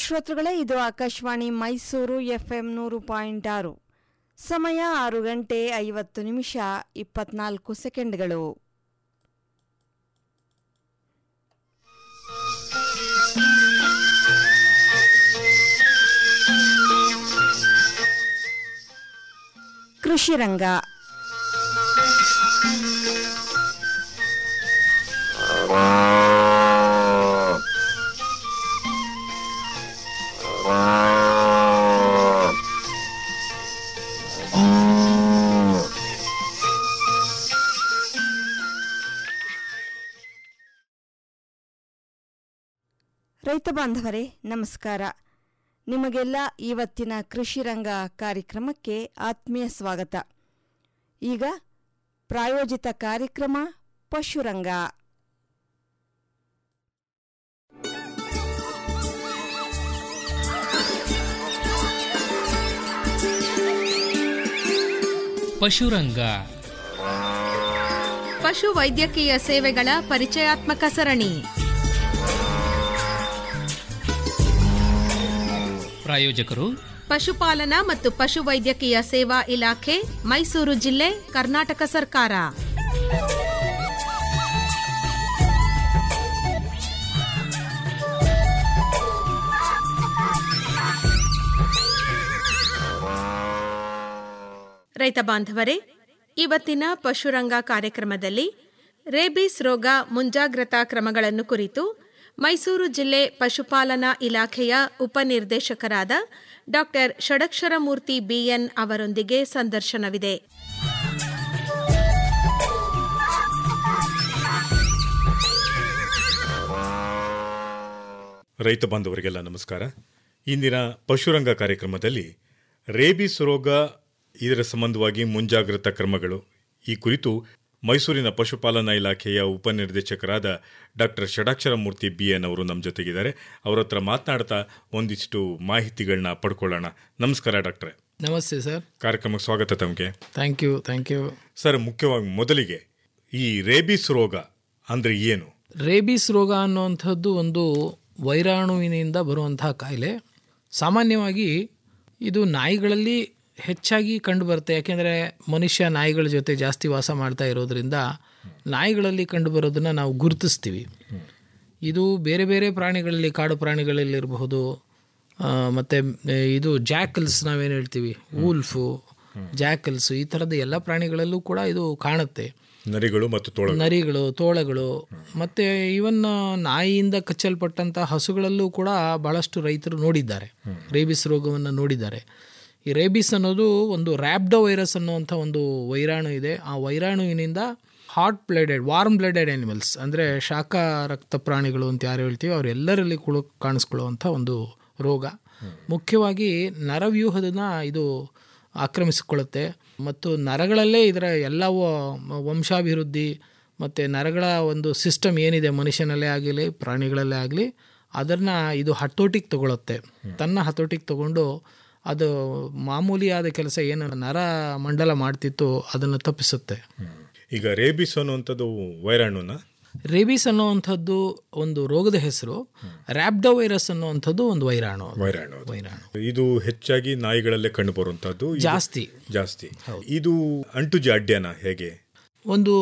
ಶ್ರೋತೃಗಳೇ ಇದು ಆಕಾಶವಾಣಿ ಮೈಸೂರು ಎಫ್ಎಂ ನೂರು ಪಾಯಿಂಟ್ ಆರು ಸಮಯ ಆರು ಗಂಟೆ ಐವತ್ತು ನಿಮಿಷ ಇಪ್ಪತ್ನಾಲ್ಕು ಸೆಕೆಂಡ್ಗಳು ಕೃಷಿ ರಂಗ ರೈತ ಬಾಂಧವರೇ ನಮಸ್ಕಾರ ನಿಮಗೆಲ್ಲ ಇವತ್ತಿನ ಕೃಷಿ ರಂಗ ಕಾರ್ಯಕ್ರಮಕ್ಕೆ ಆತ್ಮೀಯ ಸ್ವಾಗತ ಈಗ ಪ್ರಾಯೋಜಿತ ಕಾರ್ಯಕ್ರಮ ಪಶುರಂಗ ಪಶುರಂಗ ಪಶು ವೈದ್ಯಕೀಯ ಸೇವೆಗಳ ಪರಿಚಯಾತ್ಮಕ ಸರಣಿ ಪ್ರಾಯೋಜಕರು ಪಶುಪಾಲನಾ ಮತ್ತು ಪಶು ವೈದ್ಯಕೀಯ ಸೇವಾ ಇಲಾಖೆ ಮೈಸೂರು ಜಿಲ್ಲೆ ಕರ್ನಾಟಕ ಸರ್ಕಾರ ರೈತ ಬಾಂಧವರೇ ಇವತ್ತಿನ ಪಶುರಂಗ ಕಾರ್ಯಕ್ರಮದಲ್ಲಿ ರೇಬಿಸ್ ರೋಗ ಮುಂಜಾಗ್ರತಾ ಕ್ರಮಗಳನ್ನು ಕುರಿತು ಮೈಸೂರು ಜಿಲ್ಲೆ ಪಶುಪಾಲನಾ ಇಲಾಖೆಯ ಉಪನಿರ್ದೇಶಕರಾದ ಡಾಕ್ಟರ್ ಷಡಕ್ಷರಮೂರ್ತಿ ಬಿಎನ್ ಅವರೊಂದಿಗೆ ಸಂದರ್ಶನವಿದೆ ರೈತ ಬಾಂಧವರಿಗೆಲ್ಲ ನಮಸ್ಕಾರ ಇಂದಿನ ಪಶುರಂಗ ಕಾರ್ಯಕ್ರಮದಲ್ಲಿ ರೇಬಿಸ್ ರೋಗ ಇದರ ಸಂಬಂಧವಾಗಿ ಮುಂಜಾಗ್ರತಾ ಕ್ರಮಗಳು ಈ ಕುರಿತು ಮೈಸೂರಿನ ಪಶುಪಾಲನಾ ಇಲಾಖೆಯ ಉಪನಿರ್ದೇಶಕರಾದ doctor Shadakshara Murthy B N ಅವರು ನಮ್ಮ ಜೊತೆಗಿದ್ದಾರೆ ಅವರ ಹತ್ರ ಮಾತನಾಡ್ತಾ ಒಂದಿಷ್ಟು ಮಾಹಿತಿಗಳನ್ನ ಪಡ್ಕೊಳ್ಳೋಣ ನಮಸ್ಕಾರ ಡಾಕ್ಟ್ರೆ ನಮಸ್ತೆ ಸರ್ ಕಾರ್ಯಕ್ರಮಕ್ಕೆ ಸ್ವಾಗತ ತಮಗೆ thank you thank you sir ಮುಖ್ಯವಾಗಿ ಮೊದಲಿಗೆ ಈ ರೇಬಿಸ್ ರೋಗ ಅಂದ್ರೆ ಏನು ರೇಬಿಸ್ ರೋಗ ಅನ್ನುವಂಥದ್ದು ಒಂದು ವೈರಾಣುವಿನಿಂದ ಬರುವಂತಹ ಕಾಯಿಲೆ ಸಾಮಾನ್ಯವಾಗಿ ಇದು ನಾಯಿಗಳಲ್ಲಿ ಹೆಚ್ಚಾಗಿ ಕಂಡುಬರುತ್ತೆ ಯಾಕೆಂದರೆ ಮನುಷ್ಯ ನಾಯಿಗಳ ಜೊತೆ ಜಾಸ್ತಿ ವಾಸ ಮಾಡ್ತಾ ಇರೋದ್ರಿಂದ ನಾಯಿಗಳಲ್ಲಿ ಕಂಡುಬರೋದನ್ನು ನಾವು ಗುರುತಿಸ್ತೀವಿ ಇದು ಬೇರೆ ಬೇರೆ ಪ್ರಾಣಿಗಳಲ್ಲಿ ಕಾಡು ಪ್ರಾಣಿಗಳಲ್ಲಿರಬಹುದು ಮತ್ತು ಇದು ಜಾಕಲ್ಸ್ ನಾವೇನು ಹೇಳ್ತೀವಿ ವೂಲ್ಫು ಜಾಕಲ್ಸ್ ಈ ಥರದ ಎಲ್ಲ ಪ್ರಾಣಿಗಳಲ್ಲೂ ಕೂಡ ಇದು ಕಾಣುತ್ತೆ ನರಿಗಳು ಮತ್ತು ತೋಳ ನರಿಗಳು ತೋಳಗಳು ಮತ್ತು ಇವನ್ ನಾಯಿಯಿಂದ ಕಚ್ಚಲ್ಪಟ್ಟಂಥ ಹಸುಗಳಲ್ಲೂ ಕೂಡ ಬಹಳಷ್ಟು ರೈತರು ನೋಡಿದ್ದಾರೆ ರೇಬಿಸ್ ರೋಗವನ್ನು ನೋಡಿದ್ದಾರೆ ಈ ರೇಬಿಸ್ ಅನ್ನೋದು ಒಂದು ರ್ಯಾಬ್ಡೋ ವೈರಸ್ ಅನ್ನುವಂಥ ಒಂದು ವೈರಾಣು ಇದೆ ಆ ವೈರಾಣುವಿನಿಂದ hot blooded warm blooded animals ಅಂದರೆ ಶಾಖ ರಕ್ತ ಪ್ರಾಣಿಗಳು ಅಂತ ಯಾರು ಹೇಳ್ತೀವಿ ಅವರೆಲ್ಲರಲ್ಲಿ ಕೂಡ ಕಾಣಿಸ್ಕೊಳ್ಳುವಂಥ ಒಂದು ರೋಗ ಮುಖ್ಯವಾಗಿ ನರವ್ಯೂಹದನ್ನ ಇದು ಆಕ್ರಮಿಸಿಕೊಳ್ಳುತ್ತೆ ಮತ್ತು ನರಗಳಲ್ಲೇ ಇದರ ಎಲ್ಲ ವ- ವಂಶಾಭಿವೃದ್ಧಿ ಮತ್ತು ನರಗಳ ಒಂದು ಸಿಸ್ಟಮ್ ಏನಿದೆ ಮನುಷ್ಯನಲ್ಲೇ ಆಗಲಿ ಪ್ರಾಣಿಗಳಲ್ಲೇ ಆಗಲಿ ಅದನ್ನು ಇದು ಹತೋಟಿಗೆ ತಗೊಳುತ್ತೆ ತನ್ನ ಹತೋಟಿಗೆ ತಗೊಂಡು ಅದು ಮಾಮೂಲಿಯಾದ ಕೆಲಸ ಏನು ನರ ಮಂಡಲ ಮಾಡ್ತಿತ್ತು ಅದನ್ನು ತಪ್ಪಿಸುತ್ತೆ ಈಗ ರೇಬಿಸ್ ಅನ್ನುವಂಥದ್ದು ವೈರಾಣುನ ರೇಬಿಸ್ ಅನ್ನುವಂಥದ್ದು ಒಂದು ರೋಗದ ಹೆಸರು ರ್ಯಾಬ್ಡೋ ವೈರಸ್ ಅನ್ನುವಂಥದ್ದು ಒಂದು ವೈರಾಣು ಅದು. ವೈರಾಣು ಅದು. ವೈರಾಣು ಇದು ಹೆಚ್ಚಾಗಿ ನಾಯಿಗಳಲ್ಲೇ ಕಂಡು ಬರುವಂತಹದ್ದು ಜಾಸ್ತಿ ಜಾಸ್ತಿ ಇದು ಅಂಟು ಜಾಡ್ಯನ ಹೇಗೆ ಒಂದು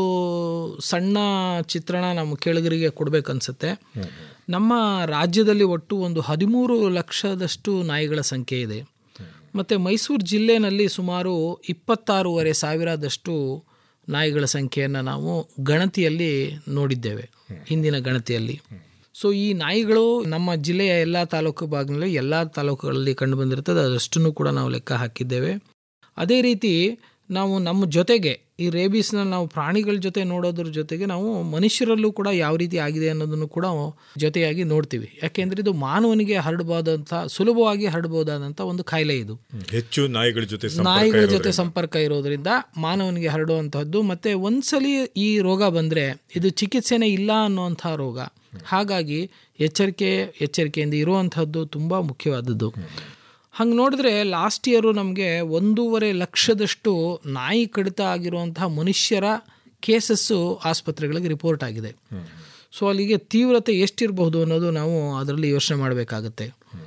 ಸಣ್ಣ ಚಿತ್ರಣ ನಮ್ಮ ಕೇಳುಗರಿಗೆ ಕೊಡಬೇಕನ್ಸುತ್ತೆ ನಮ್ಮ ರಾಜ್ಯದಲ್ಲಿ ಒಟ್ಟು ಒಂದು ಹದಿಮೂರು ಲಕ್ಷದಷ್ಟು ನಾಯಿಗಳ ಸಂಖ್ಯೆ ಇದೆ ಮತ್ತು ಮೈಸೂರು ಜಿಲ್ಲೆನಲ್ಲಿ ಸುಮಾರು ಇಪ್ಪತ್ತಾರೂವರೆ ಸಾವಿರದಷ್ಟು ನಾಯಿಗಳ ಸಂಖ್ಯೆಯನ್ನು ನಾವು ಗಣತಿಯಲ್ಲಿ ನೋಡಿದ್ದೇವೆ ಹಿಂದಿನ ಗಣತಿಯಲ್ಲಿ ಸೊ ಈ ನಾಯಿಗಳು ನಮ್ಮ ಜಿಲ್ಲೆಯ ಎಲ್ಲ ತಾಲೂಕು ಭಾಗದಲ್ಲಿ ಎಲ್ಲ ತಾಲೂಕುಗಳಲ್ಲಿ ಕಂಡು ಬಂದಿರ್ತದೆ ಅದಷ್ಟನ್ನು ಕೂಡ ನಾವು ಲೆಕ್ಕ ಹಾಕಿದ್ದೇವೆ ಅದೇ ರೀತಿ ನಾವು ನಮ್ಮ ಜೊತೆಗೆ ಈ ರೇಬಿಸ್ನ ನಾವು ಪ್ರಾಣಿಗಳ ಜೊತೆ ನೋಡೋದ್ರ ಜೊತೆಗೆ ನಾವು ಮನುಷ್ಯರಲ್ಲೂ ಕೂಡ ಯಾವ ರೀತಿ ಆಗಿದೆ ಅನ್ನೋದನ್ನು ಕೂಡ ಜೊತೆಯಾಗಿ ನೋಡ್ತೀವಿ ಯಾಕೆಂದ್ರೆ ಇದು ಮಾನವನಿಗೆ ಹರಡಬಹುದಂಥ ಸುಲಭವಾಗಿ ಹರಡಬಹುದಾದಂಥ ಒಂದು ಕಾಯಿಲೆ ಇದು ಹೆಚ್ಚು ನಾಯಿಗಳ ಜೊತೆ ಸಂಪರ್ಕ ನಾಯಿಗಳ ಜೊತೆ ಇರೋದ್ರಿಂದ. ಸಂಪರ್ಕ ಇರೋದ್ರಿಂದ ಮಾನವನಿಗೆ ಹರಡುವಂತಹದ್ದು ಮತ್ತೆ ಒಂದ್ಸಲಿ ಈ ರೋಗ ಬಂದ್ರೆ ಇದು ಚಿಕಿತ್ಸೆನೇ ಇಲ್ಲ ಅನ್ನುವಂಥ ರೋಗ ಹಾಗಾಗಿ ಎಚ್ಚರಿಕೆ ಎಚ್ಚರಿಕೆಯಿಂದ ಇರುವಂತಹದ್ದು ತುಂಬಾ ಮುಖ್ಯವಾದದ್ದು ಹಂಗೆ ನೋಡಿದ್ರೆ ಲಾಸ್ಟ್ ಇಯರು ನಮಗೆ ಒಂದೂವರೆ ಲಕ್ಷದಷ್ಟು ನಾಯಿ ಕಡಿತ ಆಗಿರುವಂತಹ ಮನುಷ್ಯರ ಕೇಸಸ್ಸು ಆಸ್ಪತ್ರೆಗಳಿಗೆ ರಿಪೋರ್ಟ್ ಆಗಿದೆ ಸೊ ಅಲ್ಲಿಗೆ ತೀವ್ರತೆ ಎಷ್ಟಿರಬಹುದು ಅನ್ನೋದು ನಾವು ಅದರಲ್ಲಿ ಯೋಚನೆ ಮಾಡಬೇಕಾಗತ್ತೆ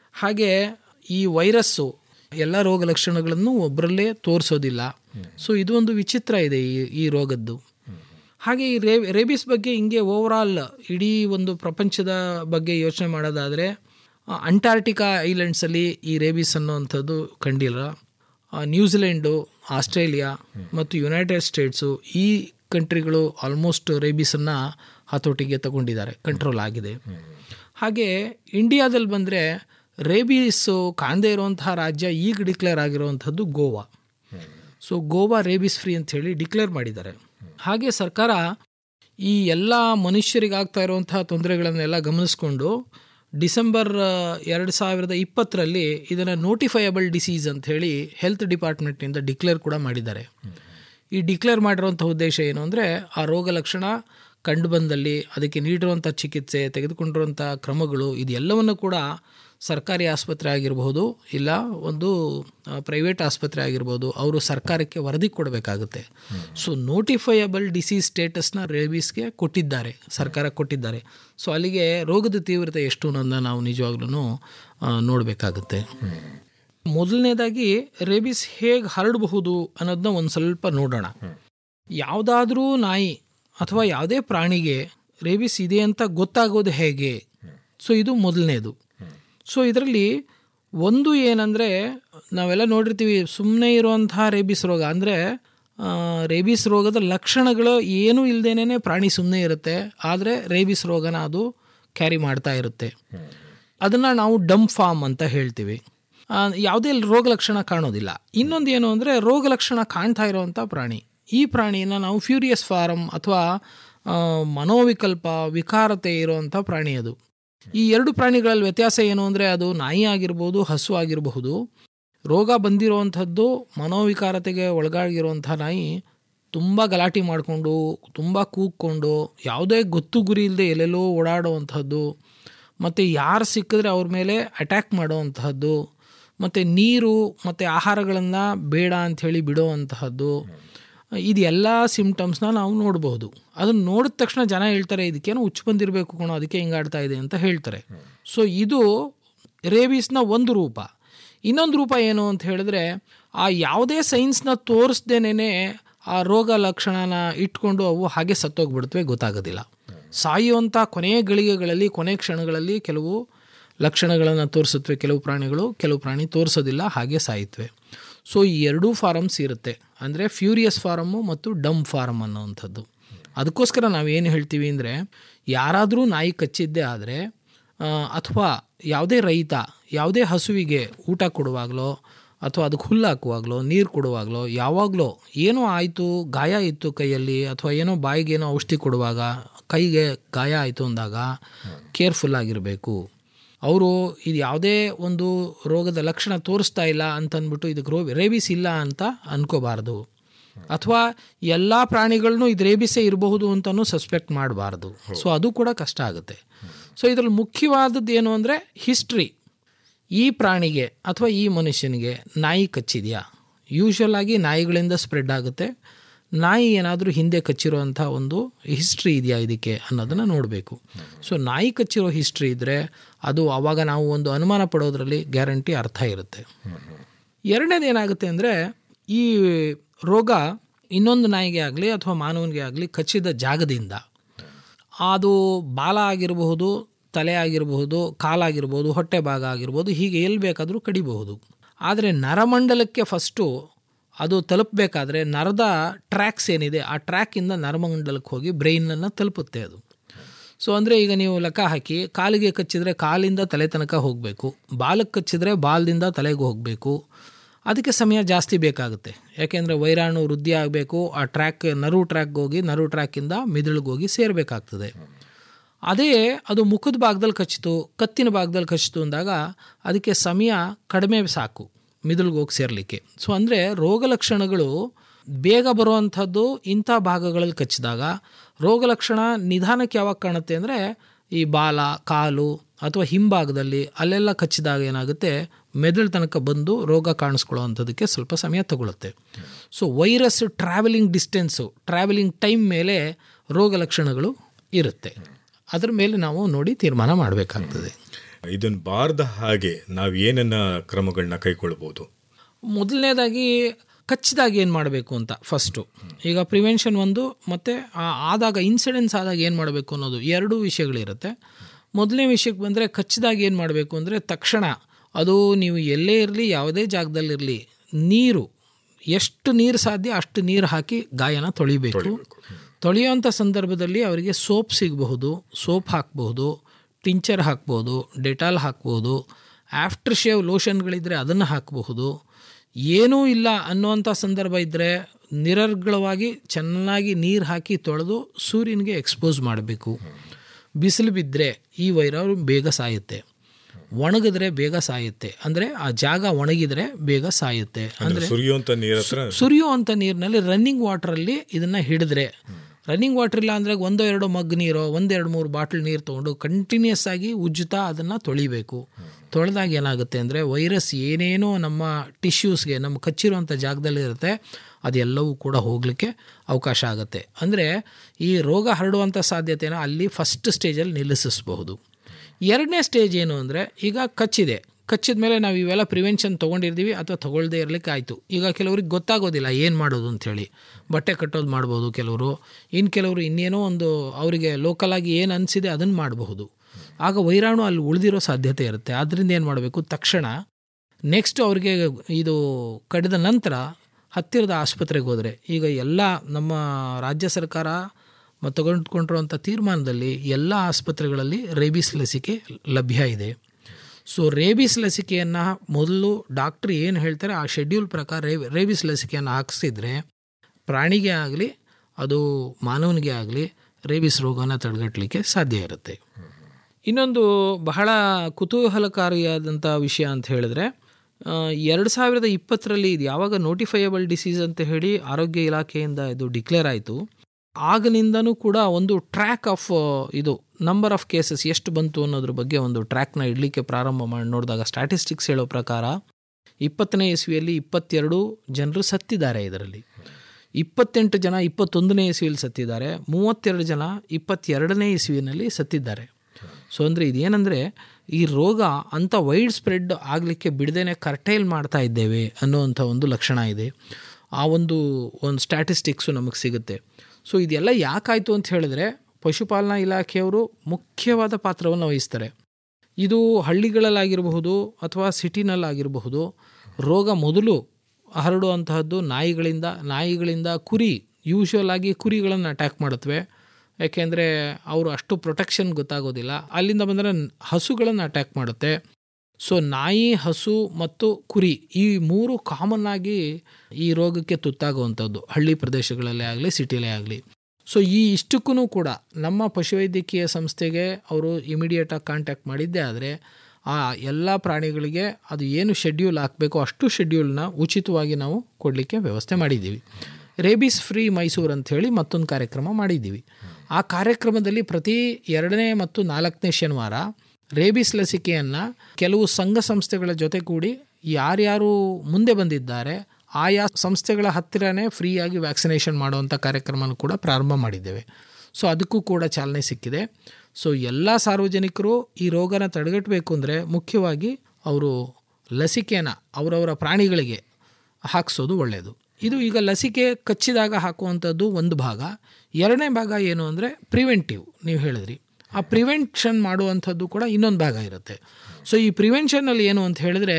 ಹಾಗೆ ಈ ವೈರಸ್ಸು ಎಲ್ಲ ರೋಗ ಲಕ್ಷಣಗಳನ್ನು ಒಬ್ಬರಲ್ಲೇ ತೋರಿಸೋದಿಲ್ಲ ಸೊ ಇದು ಒಂದು ವಿಚಿತ್ರ ಇದೆ ಈ ಈ ರೋಗದ್ದು ಹಾಗೆ ಈ ರೇ ರೇಬಿಸ್ ಬಗ್ಗೆ ಹಿಂಗೆ ಓವರಾಲ್ ಇಡೀ ಒಂದು ಪ್ರಪಂಚದ ಬಗ್ಗೆ ಯೋಚನೆ ಮಾಡೋದಾದರೆ ಅಂಟಾರ್ಟಿಕಾ ಐಲ್ಯಾಂಡ್ಸಲ್ಲಿ ಈ ರೇಬಿಸ್ ಅನ್ನುವಂಥದ್ದು ಕಂಡಿಲ್ಲ ಆ, ನ್ಯೂಜಿಲೆಂಡು ಆಸ್ಟ್ರೇಲಿಯಾ ಮತ್ತು ಯುನೈಟೆಡ್ ಸ್ಟೇಟ್ಸು ಈ ಕಂಟ್ರಿಗಳು ಆಲ್ಮೋಸ್ಟ್ ರೇಬಿಸನ್ನು ಹತೋಟಿಗೆ ತಗೊಂಡಿದ್ದಾರೆ ಕಂಟ್ರೋಲ್ ಆಗಿದೆ ಹಾಗೆ ಇಂಡಿಯಾದಲ್ಲಿ ಬಂದರೆ ರೇಬಿಸು ಕಾಣದೇ ಇರುವಂತಹ ರಾಜ್ಯ ಈಗ ಡಿಕ್ಲೇರ್ ಆಗಿರುವಂಥದ್ದು Goa so Goa rabies free ಅಂತ ಹೇಳಿ ಡಿಕ್ಲೇರ್ ಮಾಡಿದ್ದಾರೆ ಹಾಗೆ ಸರ್ಕಾರ ಈ ಎಲ್ಲ ಮನುಷ್ಯರಿಗಾಗ್ತಾ ಇರುವಂತಹ ತೊಂದರೆಗಳನ್ನೆಲ್ಲ ಗಮನಿಸ್ಕೊಂಡು ಡಿಸೆಂಬರ್ ಎರಡು ಸಾವಿರದ ಇಪ್ಪತ್ತರಲ್ಲಿ ಇದನ್ನು ನೋಟಿಫೈಯಬಲ್ ಡಿಸೀಸ್ ಅಂತ ಹೇಳಿ ಹೆಲ್ತ್ ಡಿಪಾರ್ಟ್ಮೆಂಟ್ನಿಂದ ಡಿಕ್ಲೇರ್ ಕೂಡ ಮಾಡಿದ್ದಾರೆ ಈ ಡಿಕ್ಲೇರ್ ಮಾಡಿರುವಂಥ ಉದ್ದೇಶ ಏನು ಅಂದರೆ ಆ ರೋಗ ಲಕ್ಷಣ ಕಂಡು ಬಂದಲ್ಲಿ ಅದಕ್ಕೆ ನೀಡಿರುವಂಥ ಚಿಕಿತ್ಸೆ ತೆಗೆದುಕೊಂಡಿರುವಂಥ ಕ್ರಮಗಳು ಇದೆಲ್ಲವನ್ನು ಕೂಡ ಸರ್ಕಾರಿ ಆಸ್ಪತ್ರೆ ಆಗಿರಬಹುದು ಇಲ್ಲ ಒಂದು ಪ್ರೈವೇಟ್ ಆಸ್ಪತ್ರೆ ಆಗಿರ್ಬೋದು ಅವರು ಸರ್ಕಾರಕ್ಕೆ ವರದಿ ಕೊಡಬೇಕಾಗುತ್ತೆ ಸೊ ನೋಟಿಫೈಯಬಲ್ ಡಿಸೀಸ್ ಸ್ಟೇಟಸ್ನ ರೇಬೀಸ್ಗೆ ಕೊಟ್ಟಿದ್ದಾರೆ ಸರ್ಕಾರ ಕೊಟ್ಟಿದ್ದಾರೆ ಸೊ ಅಲ್ಲಿಗೆ ರೋಗದ ತೀವ್ರತೆ ಎಷ್ಟು ಅನ್ನೋದನ್ನ ನಾವು ನಿಜವಾಗ್ಲೂ ನೋಡಬೇಕಾಗುತ್ತೆ ಮೊದಲನೇದಾಗಿ ರೇಬಿಸ್ ಹೇಗೆ ಹರಡಬಹುದು ಅನ್ನೋದನ್ನ ಒಂದು ಸ್ವಲ್ಪ ನೋಡೋಣ ಯಾವುದಾದ್ರೂ ನಾಯಿ ಅಥವಾ ಯಾವುದೇ ಪ್ರಾಣಿಗೆ ರೇಬಿಸ್ ಇದೆ ಅಂತ ಗೊತ್ತಾಗೋದು ಹೇಗೆ ಸೊ ಇದು ಮೊದಲನೇದು ಸೊ ಇದರಲ್ಲಿ ಒಂದು ಏನಂದರೆ ನಾವೆಲ್ಲ ನೋಡಿರ್ತೀವಿ ಸುಮ್ಮನೆ ಇರುವಂತಹ ರೇಬಿಸ್ ರೋಗ ಅಂದರೆ ರೇಬಿಸ್ ರೋಗದ ಲಕ್ಷಣಗಳು ಏನೂ ಇಲ್ಲದೇನೆ ಪ್ರಾಣಿ ಸುಮ್ಮನೆ ಇರುತ್ತೆ ಆದರೆ ರೇಬಿಸ್ ರೋಗನ ಅದು ಕ್ಯಾರಿ ಮಾಡ್ತಾ ಇರುತ್ತೆ ಅದನ್ನು ನಾವು ಡಮ್ ಫಾರ್ಮ್ ಅಂತ ಹೇಳ್ತೀವಿ ಆ, ಯಾವುದೇ ರೋಗ ಲಕ್ಷಣ ಕಾಣೋದಿಲ್ಲ ಇನ್ನೊಂದು ಏನು ಅಂದರೆ ರೋಗ ಲಕ್ಷಣ ಕಾಣ್ತಾ ಇರುವಂಥ ಪ್ರಾಣಿ ಈ ಪ್ರಾಣಿನ ನಾವು ಫ್ಯೂರಿಯಸ್ ಫಾರಮ್ ಅಥವಾ ಆ, ಮನೋವಿಕಲ್ಪ ವಿಕಾರತೆ ಇರುವಂಥ ಪ್ರಾಣಿ ಅದು ಈ ಎರಡು ಪ್ರಾಣಿಗಳಲ್ಲಿ ವ್ಯತ್ಯಾಸ ಏನು ಅಂದರೆ ಅದು ನಾಯಿ ಆಗಿರ್ಬೋದು ಹಸು ಆಗಿರಬಹುದು ರೋಗ ಬಂದಿರುವಂಥದ್ದು ಮನೋವಿಕಾರತೆಗೆ ಒಳಗಾಗಿರುವಂಥ ನಾಯಿ ತುಂಬ ಗಲಾಟೆ ಮಾಡಿಕೊಂಡು ತುಂಬ ಕೂಗ್ಕೊಂಡು ಯಾವುದೇ ಗೊತ್ತು ಗುರಿ ಇಲ್ಲದೆ ಎಲ್ಲೆಲ್ಲೋ ಓಡಾಡುವಂಥದ್ದು ಮತ್ತು ಯಾರು ಸಿಕ್ಕಿದ್ರೆ ಅವ್ರ ಮೇಲೆ ಅಟ್ಯಾಕ್ ಮಾಡುವಂತಹದ್ದು ಮತ್ತು ನೀರು ಮತ್ತು ಆಹಾರಗಳನ್ನು ಬೇಡ ಅಂಥೇಳಿ ಬಿಡುವಂತಹದ್ದು ಇದೆಲ್ಲ ಸಿಮ್ಟಮ್ಸ್ನ ನಾವು ನೋಡ್ಬೋದು ಅದನ್ನು ನೋಡಿದ ತಕ್ಷಣ ಜನ ಹೇಳ್ತಾರೆ ಇದಕ್ಕೇನೋ ಹುಚ್ಚು ಬಂದಿರಬೇಕು ಕಣೋ ಅದಕ್ಕೆ ಹಿಂಗಾಡ್ತಾ ಇದೆ ಅಂತ ಹೇಳ್ತಾರೆ ಸೊ ಇದು ರೇಬೀಸ್ನ ಒಂದು ರೂಪ ಇನ್ನೊಂದು ರೂಪ ಏನು ಅಂತ ಹೇಳಿದ್ರೆ ಆ ಯಾವುದೇ ಸೈನ್ಸ್ನ ತೋರಿಸ್ದೇನೆ ಆ ರೋಗ ಲಕ್ಷಣನ ಇಟ್ಕೊಂಡು ಅವು ಹಾಗೆ ಸತ್ತೋಗ್ಬಿಡ್ತವೆ ಗೊತ್ತಾಗೋದಿಲ್ಲ ಸಾಯುವಂಥ ಕೊನೆಯ ಗಳಿಗೆಗಳಲ್ಲಿ ಕೊನೆ ಕ್ಷಣಗಳಲ್ಲಿ ಕೆಲವು ಲಕ್ಷಣಗಳನ್ನು ತೋರಿಸುತ್ತವೆ ಕೆಲವು ಪ್ರಾಣಿಗಳು ಕೆಲವು ಪ್ರಾಣಿ ತೋರಿಸೋದಿಲ್ಲ ಹಾಗೆ ಸಾಯುತ್ತವೆ ಸೊ ಈ ಎರಡೂ ಫಾರಮ್ಸ್ ಇರುತ್ತೆ ಅಂದರೆ ಫ್ಯೂರಿಯಸ್ ಫಾರಮ್ಮು ಮತ್ತು ಡಮ್ ಫಾರಮ್ ಅನ್ನೋವಂಥದ್ದು ಅದಕ್ಕೋಸ್ಕರ ನಾವು ಏನು ಹೇಳ್ತೀವಿ ಅಂದರೆ ಯಾರಾದರೂ ನಾಯಿ ಕಚ್ಚಿದ್ದೇ ಆದರೆ ಅಥವಾ ಯಾವುದೇ ರೈತ ಯಾವುದೇ ಹಸುವಿಗೆ ಊಟ ಕೊಡುವಾಗಲೋ ಅಥವಾ ಅದಕ್ಕೆ ಹುಲ್ಲು ಹಾಕುವಾಗಲೋ ನೀರು ಕೊಡುವಾಗಲೋ ಯಾವಾಗಲೋ ಏನೋ ಆಯಿತು ಗಾಯ ಇತ್ತು ಕೈಯಲ್ಲಿ ಅಥವಾ ಏನೋ ಬಾಯಿಗೆ ಏನೋ ಔಷಧಿ ಕೊಡುವಾಗ ಕೈಗೆ ಗಾಯ ಆಯಿತು ಅಂದಾಗ ಕೇರ್ಫುಲ್ ಆಗಿರಬೇಕು ಅವರು ಇದು ಯಾವುದೇ ಒಂದು ರೋಗದ ಲಕ್ಷಣ ತೋರಿಸ್ತಾ ಇಲ್ಲ ಅಂತಂದ್ಬಿಟ್ಟು ಇದಕ್ಕೆ ರೋ ರೇಬಿಸ್ ಇಲ್ಲ ಅಂತ ಅನ್ಕೋಬಾರ್ದು ಅಥವಾ ಎಲ್ಲ ಪ್ರಾಣಿಗಳನ್ನೂ ಇದು ರೇಬಿಸೇ ಇರಬಹುದು ಅಂತಲೂ ಸಸ್ಪೆಕ್ಟ್ ಮಾಡಬಾರ್ದು ಸೊ ಅದು ಕೂಡ ಕಷ್ಟ ಆಗುತ್ತೆ ಸೊ ಇದರಲ್ಲಿ ಮುಖ್ಯವಾದದ್ದು ಏನು ಅಂದರೆ ಹಿಸ್ಟ್ರಿ ಈ ಪ್ರಾಣಿಗೆ ಅಥವಾ ಈ ಮನುಷ್ಯನಿಗೆ ನಾಯಿ ಕಚ್ಚಿದೆಯಾ ಯೂಶ್ವಲ್ ಆಗಿ ನಾಯಿಗಳಿಂದ ಸ್ಪ್ರೆಡ್ ಆಗುತ್ತೆ ನಾಯಿ ಏನಾದರೂ ಹಿಂದೆ ಕಚ್ಚಿರುವಂಥ ಒಂದು ಹಿಸ್ಟ್ರಿ ಇದೆಯಾ ಇದಕ್ಕೆ ಅನ್ನೋದನ್ನು ನೋಡಬೇಕು ಸೊ ನಾಯಿ ಕಚ್ಚಿರೋ ಹಿಸ್ಟ್ರಿ ಇದ್ದರೆ ಅದು ಆವಾಗ ನಾವು ಒಂದು ಅನುಮಾನ ಪಡೋದ್ರಲ್ಲಿ ಗ್ಯಾರಂಟಿ ಅರ್ಥ ಇರುತ್ತೆ ಎರಡನೇದು ಏನಾಗುತ್ತೆ ಅಂದರೆ ಈ ರೋಗ ಇನ್ನೊಂದು ನಾಯಿಗೆ ಆಗಲಿ ಅಥವಾ ಮಾನವನಿಗೆ ಆಗಲಿ ಕಚ್ಚಿದ ಜಾಗದಿಂದ ಅದು ಬಾಲ ಆಗಿರಬಹುದು ತಲೆ ಆಗಿರಬಹುದು ಕಾಲಾಗಿರ್ಬೋದು ಹೊಟ್ಟೆ ಭಾಗ ಆಗಿರ್ಬೋದು ಹೀಗೆ ಎಲ್ಲಿ ಬೇಕಾದರೂ ಕಡಿಬಹುದು ಆದರೆ ನರಮಂಡಲಕ್ಕೆ ಫಸ್ಟು ಅದು ತಲುಪಬೇಕಾದ್ರೆ ನರದ ಟ್ರ್ಯಾಕ್ಸ್ ಏನಿದೆ ಆ ಟ್ರ್ಯಾಕಿಂದ ನರಮಂಡಲಕ್ಕೆ ಹೋಗಿ ಬ್ರೈನನ್ನು ತಲುಪುತ್ತೆ ಅದು ಸೊ ಅಂದರೆ ಈಗ ನೀವು ಲೆಕ್ಕ ಹಾಕಿ ಕಾಲಿಗೆ ಕಚ್ಚಿದ್ರೆ ಕಾಲಿಂದ ತಲೆ ತನಕ ಹೋಗಬೇಕು ಬಾಲಕ್ಕೆ ಕಚ್ಚಿದ್ರೆ ಬಾಲದಿಂದ ತಲೆಗೆ ಹೋಗಬೇಕು ಅದಕ್ಕೆ ಸಮಯ ಜಾಸ್ತಿ ಬೇಕಾಗುತ್ತೆ ಯಾಕೆಂದರೆ ವೈರಾಣು ವೃದ್ಧಿ ಆಗಬೇಕು ಆ ಟ್ರ್ಯಾಕ್ ನರು ಟ್ರ್ಯಾಕ್ಗೆ ಹೋಗಿ ನರು ಟ್ರ್ಯಾಕಿಂದ ಮಿದುಳಿಗೆ ಹೋಗಿ ಸೇರಬೇಕಾಗ್ತದೆ ಅದೇ ಅದು ಮುಖದ ಭಾಗದಲ್ಲಿ ಕಚ್ಚಿತು ಕತ್ತಿನ ಭಾಗದಲ್ಲಿ ಕಚ್ಚಿತು ಅಂದಾಗ ಅದಕ್ಕೆ ಸಮಯ ಕಡಿಮೆ ಸಾಕು ಮಿದುಳಿಗೆ ಹೋಗಿ ಸೇರಲಿಕ್ಕೆ ಸೊ ಅಂದರೆ ರೋಗ ಲಕ್ಷಣಗಳು ಬೇಗ ಬರುವಂಥದ್ದು ಇಂಥ ಭಾಗಗಳಲ್ಲಿ ಕಚ್ಚಿದಾಗ ರೋಗ ಲಕ್ಷಣ ನಿಧಾನಕ್ಕೆ ಯಾವಾಗ ಕಾಣುತ್ತೆ ಅಂದರೆ ಈ ಬಾಲ ಕಾಲು ಅಥವಾ ಹಿಂಭಾಗದಲ್ಲಿ ಅಲ್ಲೆಲ್ಲ ಕಚ್ಚಿದಾಗ ಏನಾಗುತ್ತೆ ಮೆದುಳು ತನಕ ಬಂದು ರೋಗ ಕಾಣಿಸ್ಕೊಳ್ಳೋವಂಥದ್ದಕ್ಕೆ ಸ್ವಲ್ಪ ಸಮಯ ತಗೊಳುತ್ತೆ so virus travelling distance travelling time ಮೇಲೆ ರೋಗ ಲಕ್ಷಣಗಳು ಇರುತ್ತೆ ಅದ್ರ ಮೇಲೆ ನಾವು ನೋಡಿ ತೀರ್ಮಾನ ಮಾಡಬೇಕಾಗ್ತದೆ ಇದನ್ನ ಬಾರದ ಹಾಗೆ ನಾವು ಏನನ್ನ ಕ್ರಮಗಳನ್ನ ಕೈಗೊಳ್ಬಹುದು ಮೊದಲನೇದಾಗಿ ಕಚ್ಚಿದಾಗ ಏನು ಮಾಡಬೇಕು ಅಂತ ಫಸ್ಟು ಈಗ ಪ್ರಿವೆನ್ಷನ್ ಒಂದು ಮತ್ತು ಆದಾಗ ಇನ್ಸಿಡೆನ್ಸ್ ಆದಾಗ ಏನು ಮಾಡಬೇಕು ಅನ್ನೋದು ಎರಡೂ ವಿಷಯಗಳಿರುತ್ತೆ ಮೊದಲನೇ ವಿಷಯಕ್ಕೆ ಬಂದರೆ ಕಚ್ಚಿದಾಗ ಏನು ಮಾಡಬೇಕು ಅಂದರೆ ತಕ್ಷಣ ಅದು ನೀವು ಎಲ್ಲೇ ಇರಲಿ ಯಾವುದೇ ಜಾಗದಲ್ಲಿರಲಿ ನೀರು ಎಷ್ಟು ನೀರು ಸಾಧ್ಯ ಅಷ್ಟು ನೀರು ಹಾಕಿ ಗಾಯನ ತೊಳಿಬೇಕು ತೊಳೆಯುವಂಥ ಸಂದರ್ಭದಲ್ಲಿ ಅವರಿಗೆ ಸೋಪ್ ಸಿಗಬಹುದು ಸೋಪ್ ಹಾಕಬಹುದು ಟಿಂಚರ್ ಹಾಕ್ಬೋದು ಡೆಟಾಲ್ ಹಾಕ್ಬೋದು ಆಫ್ಟರ್ ಶೇವ್ ಲೋಷನ್ಗಳಿದ್ದರೆ ಅದನ್ನು ಹಾಕಬಹುದು ಏನೂ ಇಲ್ಲ ಅನ್ನುವಂಥ ಸಂದರ್ಭ ಇದ್ದರೆ ನಿರರ್ಗಳವಾಗಿ ಚೆನ್ನಾಗಿ ನೀರು ಹಾಕಿ ತೊಳೆದು ಸೂರ್ಯನಿಗೆ ಎಕ್ಸ್ಪೋಸ್ ಮಾಡಬೇಕು ಬಿಸಿಲು ಬಿದ್ದರೆ ಈ ವೈರಾಣು ಬೇಗ ಸಾಯುತ್ತೆ ಒಣಗಿದ್ರೆ ಬೇಗ ಸಾಯುತ್ತೆ ಅಂದರೆ ಆ ಜಾಗ ಒಣಗಿದ್ರೆ ಬೇಗ ಸಾಯುತ್ತೆ ಅಂದರೆ ಸುರಿಯುವಂತ ನೀರ ಹತ್ರ ಸುರಿಯುವಂಥ ನೀರಿನಲ್ಲಿ ರನ್ನಿಂಗ್ ವಾಟ್ರಲ್ಲಿ ಇದನ್ನು ಹಿಡಿದ್ರೆ ರನ್ನಿಂಗ್ ವಾಟರ್ ಇಲ್ಲ ಅಂದರೆ ಒಂದೋ ಎರಡೋ ಮಗ್ ನೀರೋ ಒಂದೆರಡು ಮೂರು ಬಾಟ್ಲ್ ನೀರು ತೊಗೊಂಡು ಕಂಟಿನ್ಯೂಸ್ ಆಗಿ ಉಜ್ಜುತ್ತಾ ಅದನ್ನು ತೊಳಿಬೇಕು ತೊಳೆದಾಗ ಏನಾಗುತ್ತೆ ಅಂದರೆ ವೈರಸ್ ಏನೇನೋ ನಮ್ಮ ಟಿಶ್ಯೂಸ್ಗೆ ನಮ್ಮ ಕಚ್ಚಿರುವಂಥ ಜಾಗದಲ್ಲಿ ಇರುತ್ತೆ ಅದೆಲ್ಲವೂ ಕೂಡ ಹೋಗಲಿಕ್ಕೆ ಅವಕಾಶ ಆಗುತ್ತೆ ಅಂದರೆ ಈ ರೋಗ ಹರಡುವಂಥ ಸಾಧ್ಯತೆನ ಅಲ್ಲಿ ಫಸ್ಟ್ ಸ್ಟೇಜಲ್ಲಿ ನಿಲ್ಲಿಸಿಸಬಹುದು ಎರಡನೇ ಸ್ಟೇಜ್ ಏನು ಅಂದರೆ ಈಗ ಕಚ್ಚಿದೆ ಕಚ್ಚಿದ ಮೇಲೆ ನಾವು ಇವೆಲ್ಲ ಪ್ರಿವೆನ್ಷನ್ ತೊಗೊಂಡಿರ್ತೀವಿ ಅಥವಾ ತೊಗೊಳ್ದೇ ಇರಲಿಕ್ಕೆ ಆಯಿತು ಈಗ ಕೆಲವ್ರಿಗೆ ಗೊತ್ತಾಗೋದಿಲ್ಲ ಏನು ಮಾಡೋದು ಅಂಥೇಳಿ ಬಟ್ಟೆ ಕಟ್ಟೋದು ಮಾಡ್ಬೋದು ಕೆಲವರು ಇನ್ನು ಕೆಲವರು ಇನ್ನೇನೋ ಒಂದು ಅವರಿಗೆ ಲೋಕಲಾಗಿ ಏನು ಅನಿಸಿದೆ ಅದನ್ನು ಮಾಡಬಹುದು ಆಗ ವೈರಾಣು ಅಲ್ಲಿ ಉಳಿದಿರೋ ಸಾಧ್ಯತೆ ಇರುತ್ತೆ ಆದ್ದರಿಂದ ಏನು ಮಾಡಬೇಕು ತಕ್ಷಣ ನೆಕ್ಸ್ಟ್ ಅವ್ರಿಗೆ ಇದು ಕಡಿದ ನಂತರ ಹತ್ತಿರದ ಆಸ್ಪತ್ರೆಗೆ ಹೋದರೆ ಈಗ ಎಲ್ಲ ನಮ್ಮ ರಾಜ್ಯ ಸರ್ಕಾರ ಮತ್ತು ತಗೊಂಡ್ಕೊಂಡಿರುವಂಥ ತೀರ್ಮಾನದಲ್ಲಿ ಎಲ್ಲ ಆಸ್ಪತ್ರೆಗಳಲ್ಲಿ ರೇಬಿಸ್ ಲಸಿಕೆ ಲಭ್ಯ ಇದೆ ಸೊ ರೇಬಿಸ್ ಲಸಿಕೆಯನ್ನು ಮೊದಲು ಡಾಕ್ಟ್ರ್ ಏನು ಹೇಳ್ತಾರೆ ಆ ಶೆಡ್ಯೂಲ್ ಪ್ರಕಾರ ರೇ ರೇಬಿಸ್ ಲಸಿಕೆಯನ್ನು ಹಾಕಿಸಿದ್ರೆ ಪ್ರಾಣಿಗೆ ಆಗಲಿ ಅದು ಮಾನವನಿಗೆ ಆಗಲಿ ರೇಬಿಸ್ ರೋಗನ ತಡೆಗಟ್ಟಲಿಕ್ಕೆ ಸಾಧ್ಯ ಇರುತ್ತೆ ಇನ್ನೊಂದು ಬಹಳ ಕುತೂಹಲಕಾರಿಯಾದಂಥ ವಿಷಯ ಅಂತ ಹೇಳಿದ್ರೆ ಎರಡು ಸಾವಿರದ ಇಪ್ಪತ್ತರಲ್ಲಿ ಇದು ಯಾವಾಗ ನೋಟಿಫೈಯಬಲ್ ಡಿಸೀಸ್ ಅಂತ ಹೇಳಿ ಆರೋಗ್ಯ ಇಲಾಖೆಯಿಂದ ಇದು ಡಿಕ್ಲೇರ್ ಆಯಿತು ಆಗಲಿಂದನೂ ಕೂಡ ಒಂದು ಟ್ರ್ಯಾಕ್ ಆಫ್ ಇದು ನಂಬರ್ ಆಫ್ ಕೇಸಸ್ ಎಷ್ಟು ಬಂತು ಅನ್ನೋದ್ರ ಬಗ್ಗೆ ಒಂದು ಟ್ರ್ಯಾಕ್ನ ಇಡಲಿಕ್ಕೆ ಪ್ರಾರಂಭ ಮಾಡಿ ನೋಡಿದಾಗ ಸ್ಟ್ಯಾಟಿಸ್ಟಿಕ್ಸ್ ಹೇಳೋ ಪ್ರಕಾರ ಇಪ್ಪತ್ತನೇ ಇಸ್ವಿಯಲ್ಲಿ ಇಪ್ಪತ್ತೆರಡು ಜನರು ಸತ್ತಿದ್ದಾರೆ ಇದರಲ್ಲಿ ಇಪ್ಪತ್ತೆಂಟು ಜನ ಇಪ್ಪತ್ತೊಂದನೇ ಇಸ್ವಿಯಲ್ಲಿ ಸತ್ತಿದ್ದಾರೆ ಮೂವತ್ತೆರಡು ಜನ ಇಪ್ಪತ್ತೆರಡನೇ ಇಸ್ವಿನಲ್ಲಿ ಸತ್ತಿದ್ದಾರೆ ಸೊ ಅಂದರೆ ಇದೇನೆಂದರೆ ಈ ರೋಗ ಅಂಥ ವೈಡ್ ಸ್ಪ್ರೆಡ್ ಆಗಲಿಕ್ಕೆ ಬಿಡದೇನೆ ಕರ್ಟೈಲ್ ಮಾಡ್ತಾ ಇದ್ದೇವೆ ಅನ್ನೋವಂಥ ಒಂದು ಲಕ್ಷಣ ಇದೆ ಆ ಒಂದು ಒಂದು ಸ್ಟ್ಯಾಟಿಸ್ಟಿಕ್ಸು ನಮಗೆ ಸಿಗುತ್ತೆ ಸೊ ಇದೆಲ್ಲ ಯಾಕಾಯಿತು ಅಂತ ಹೇಳಿದ್ರೆ ಪಶುಪಾಲನಾ ಇಲಾಖೆಯವರು ಮುಖ್ಯವಾದ ಪಾತ್ರವನ್ನು ವಹಿಸ್ತಾರೆ ಇದು ಹಳ್ಳಿಗಳಲ್ಲಾಗಿರಬಹುದು ಅಥವಾ ಸಿಟಿನಲ್ಲಾಗಿರಬಹುದು ರೋಗ ಮೊದಲು ಹರಡುವಂತಹದ್ದು ನಾಯಿಗಳಿಂದ ನಾಯಿಗಳಿಂದ ಕುರಿ ಯೂಶ್ವಲ್ ಆಗಿ ಕುರಿಗಳನ್ನು ಅಟ್ಯಾಕ್ ಮಾಡುತ್ತವೆ ಯಾಕೆಂದರೆ ಅವರು ಅಷ್ಟು ಪ್ರೊಟೆಕ್ಷನ್ ಗೊತ್ತಾಗೋದಿಲ್ಲ ಅಲ್ಲಿಂದ ಬಂದರೆ ಹಸುಗಳನ್ನು ಅಟ್ಯಾಕ್ ಮಾಡುತ್ತೆ ಸೊ ನಾಯಿ ಹಸು ಮತ್ತು ಕುರಿ ಈ ಮೂರು ಕಾಮನ್ ಆಗಿ ಈ ರೋಗಕ್ಕೆ ತುತ್ತಾಗುವಂಥದ್ದು ಹಳ್ಳಿ ಪ್ರದೇಶಗಳಲ್ಲೇ ಆಗಲಿ ಸಿಟಿಲೇ ಆಗಲಿ ಸೊ ಈ ಇಷ್ಟಕ್ಕೂ ಕೂಡ ನಮ್ಮ ಪಶುವೈದ್ಯಕೀಯ ಸಂಸ್ಥೆಗೆ ಅವರು ಇಮಿಡಿಯೇಟಾಗಿ ಕಾಂಟ್ಯಾಕ್ಟ್ ಮಾಡಿದ್ದೇ ಆದರೆ ಆ ಎಲ್ಲ ಪ್ರಾಣಿಗಳಿಗೆ ಅದು ಏನು ಶೆಡ್ಯೂಲ್ ಹಾಕಬೇಕೋ ಅಷ್ಟು ಶೆಡ್ಯೂಲ್ನ ಉಚಿತವಾಗಿ ನಾವು ಕೊಡಲಿಕ್ಕೆ ವ್ಯವಸ್ಥೆ ಮಾಡಿದ್ದೀವಿ ರೇಬಿಸ್ ಫ್ರೀ ಮೈಸೂರು ಅಂಥೇಳಿ ಮತ್ತೊಂದು ಕಾರ್ಯಕ್ರಮ ಮಾಡಿದ್ದೀವಿ ಆ ಕಾರ್ಯಕ್ರಮದಲ್ಲಿ ಪ್ರತಿ ಎರಡನೇ ಮತ್ತು ನಾಲ್ಕನೇ ಶನಿವಾರ ರೇಬಿಸ್ ಲಸಿಕೆಯನ್ನು ಕೆಲವು ಸಂಘ ಸಂಸ್ಥೆಗಳ ಜೊತೆ ಕೂಡಿ ಯಾರ್ಯಾರು ಮುಂದೆ ಬಂದಿದ್ದಾರೆ ಆಯಾ ಸಂಸ್ಥೆಗಳ ಹತ್ತಿರನೇ ಫ್ರೀಯಾಗಿ ವ್ಯಾಕ್ಸಿನೇಷನ್ ಮಾಡುವಂಥ ಕಾರ್ಯಕ್ರಮನ ಕೂಡ ಪ್ರಾರಂಭ ಮಾಡಿದ್ದೇವೆ ಸೊ ಅದಕ್ಕೂ ಕೂಡ ಚಾಲನೆ ಸಿಕ್ಕಿದೆ ಸೊ ಎಲ್ಲ ಸಾರ್ವಜನಿಕರು ಈ ರೋಗನ ತಡೆಗಟ್ಟಬೇಕು ಅಂದರೆ ಮುಖ್ಯವಾಗಿ ಅವರು ಲಸಿಕೆನ ಅವರವರ ಪ್ರಾಣಿಗಳಿಗೆ ಹಾಕಿಸೋದು ಒಳ್ಳೆಯದು ಇದು ಈಗ ಲಸಿಕೆ ಕಚ್ಚಿದಾಗ ಹಾಕುವಂಥದ್ದು ಒಂದು ಭಾಗ ಎರಡನೇ ಭಾಗ ಏನು ಅಂದರೆ ಪ್ರಿವೆಂಟಿವ್ ನೀವು ಹೇಳಿದ್ರಿ ಆ ಪ್ರಿವೆನ್ಷನ್ ಮಾಡುವಂಥದ್ದು ಕೂಡ ಇನ್ನೊಂದು ಭಾಗ ಇರುತ್ತೆ ಸೊ ಈ ಪ್ರಿವೆನ್ಷನಲ್ಲಿ ಏನು ಅಂತ ಹೇಳಿದ್ರೆ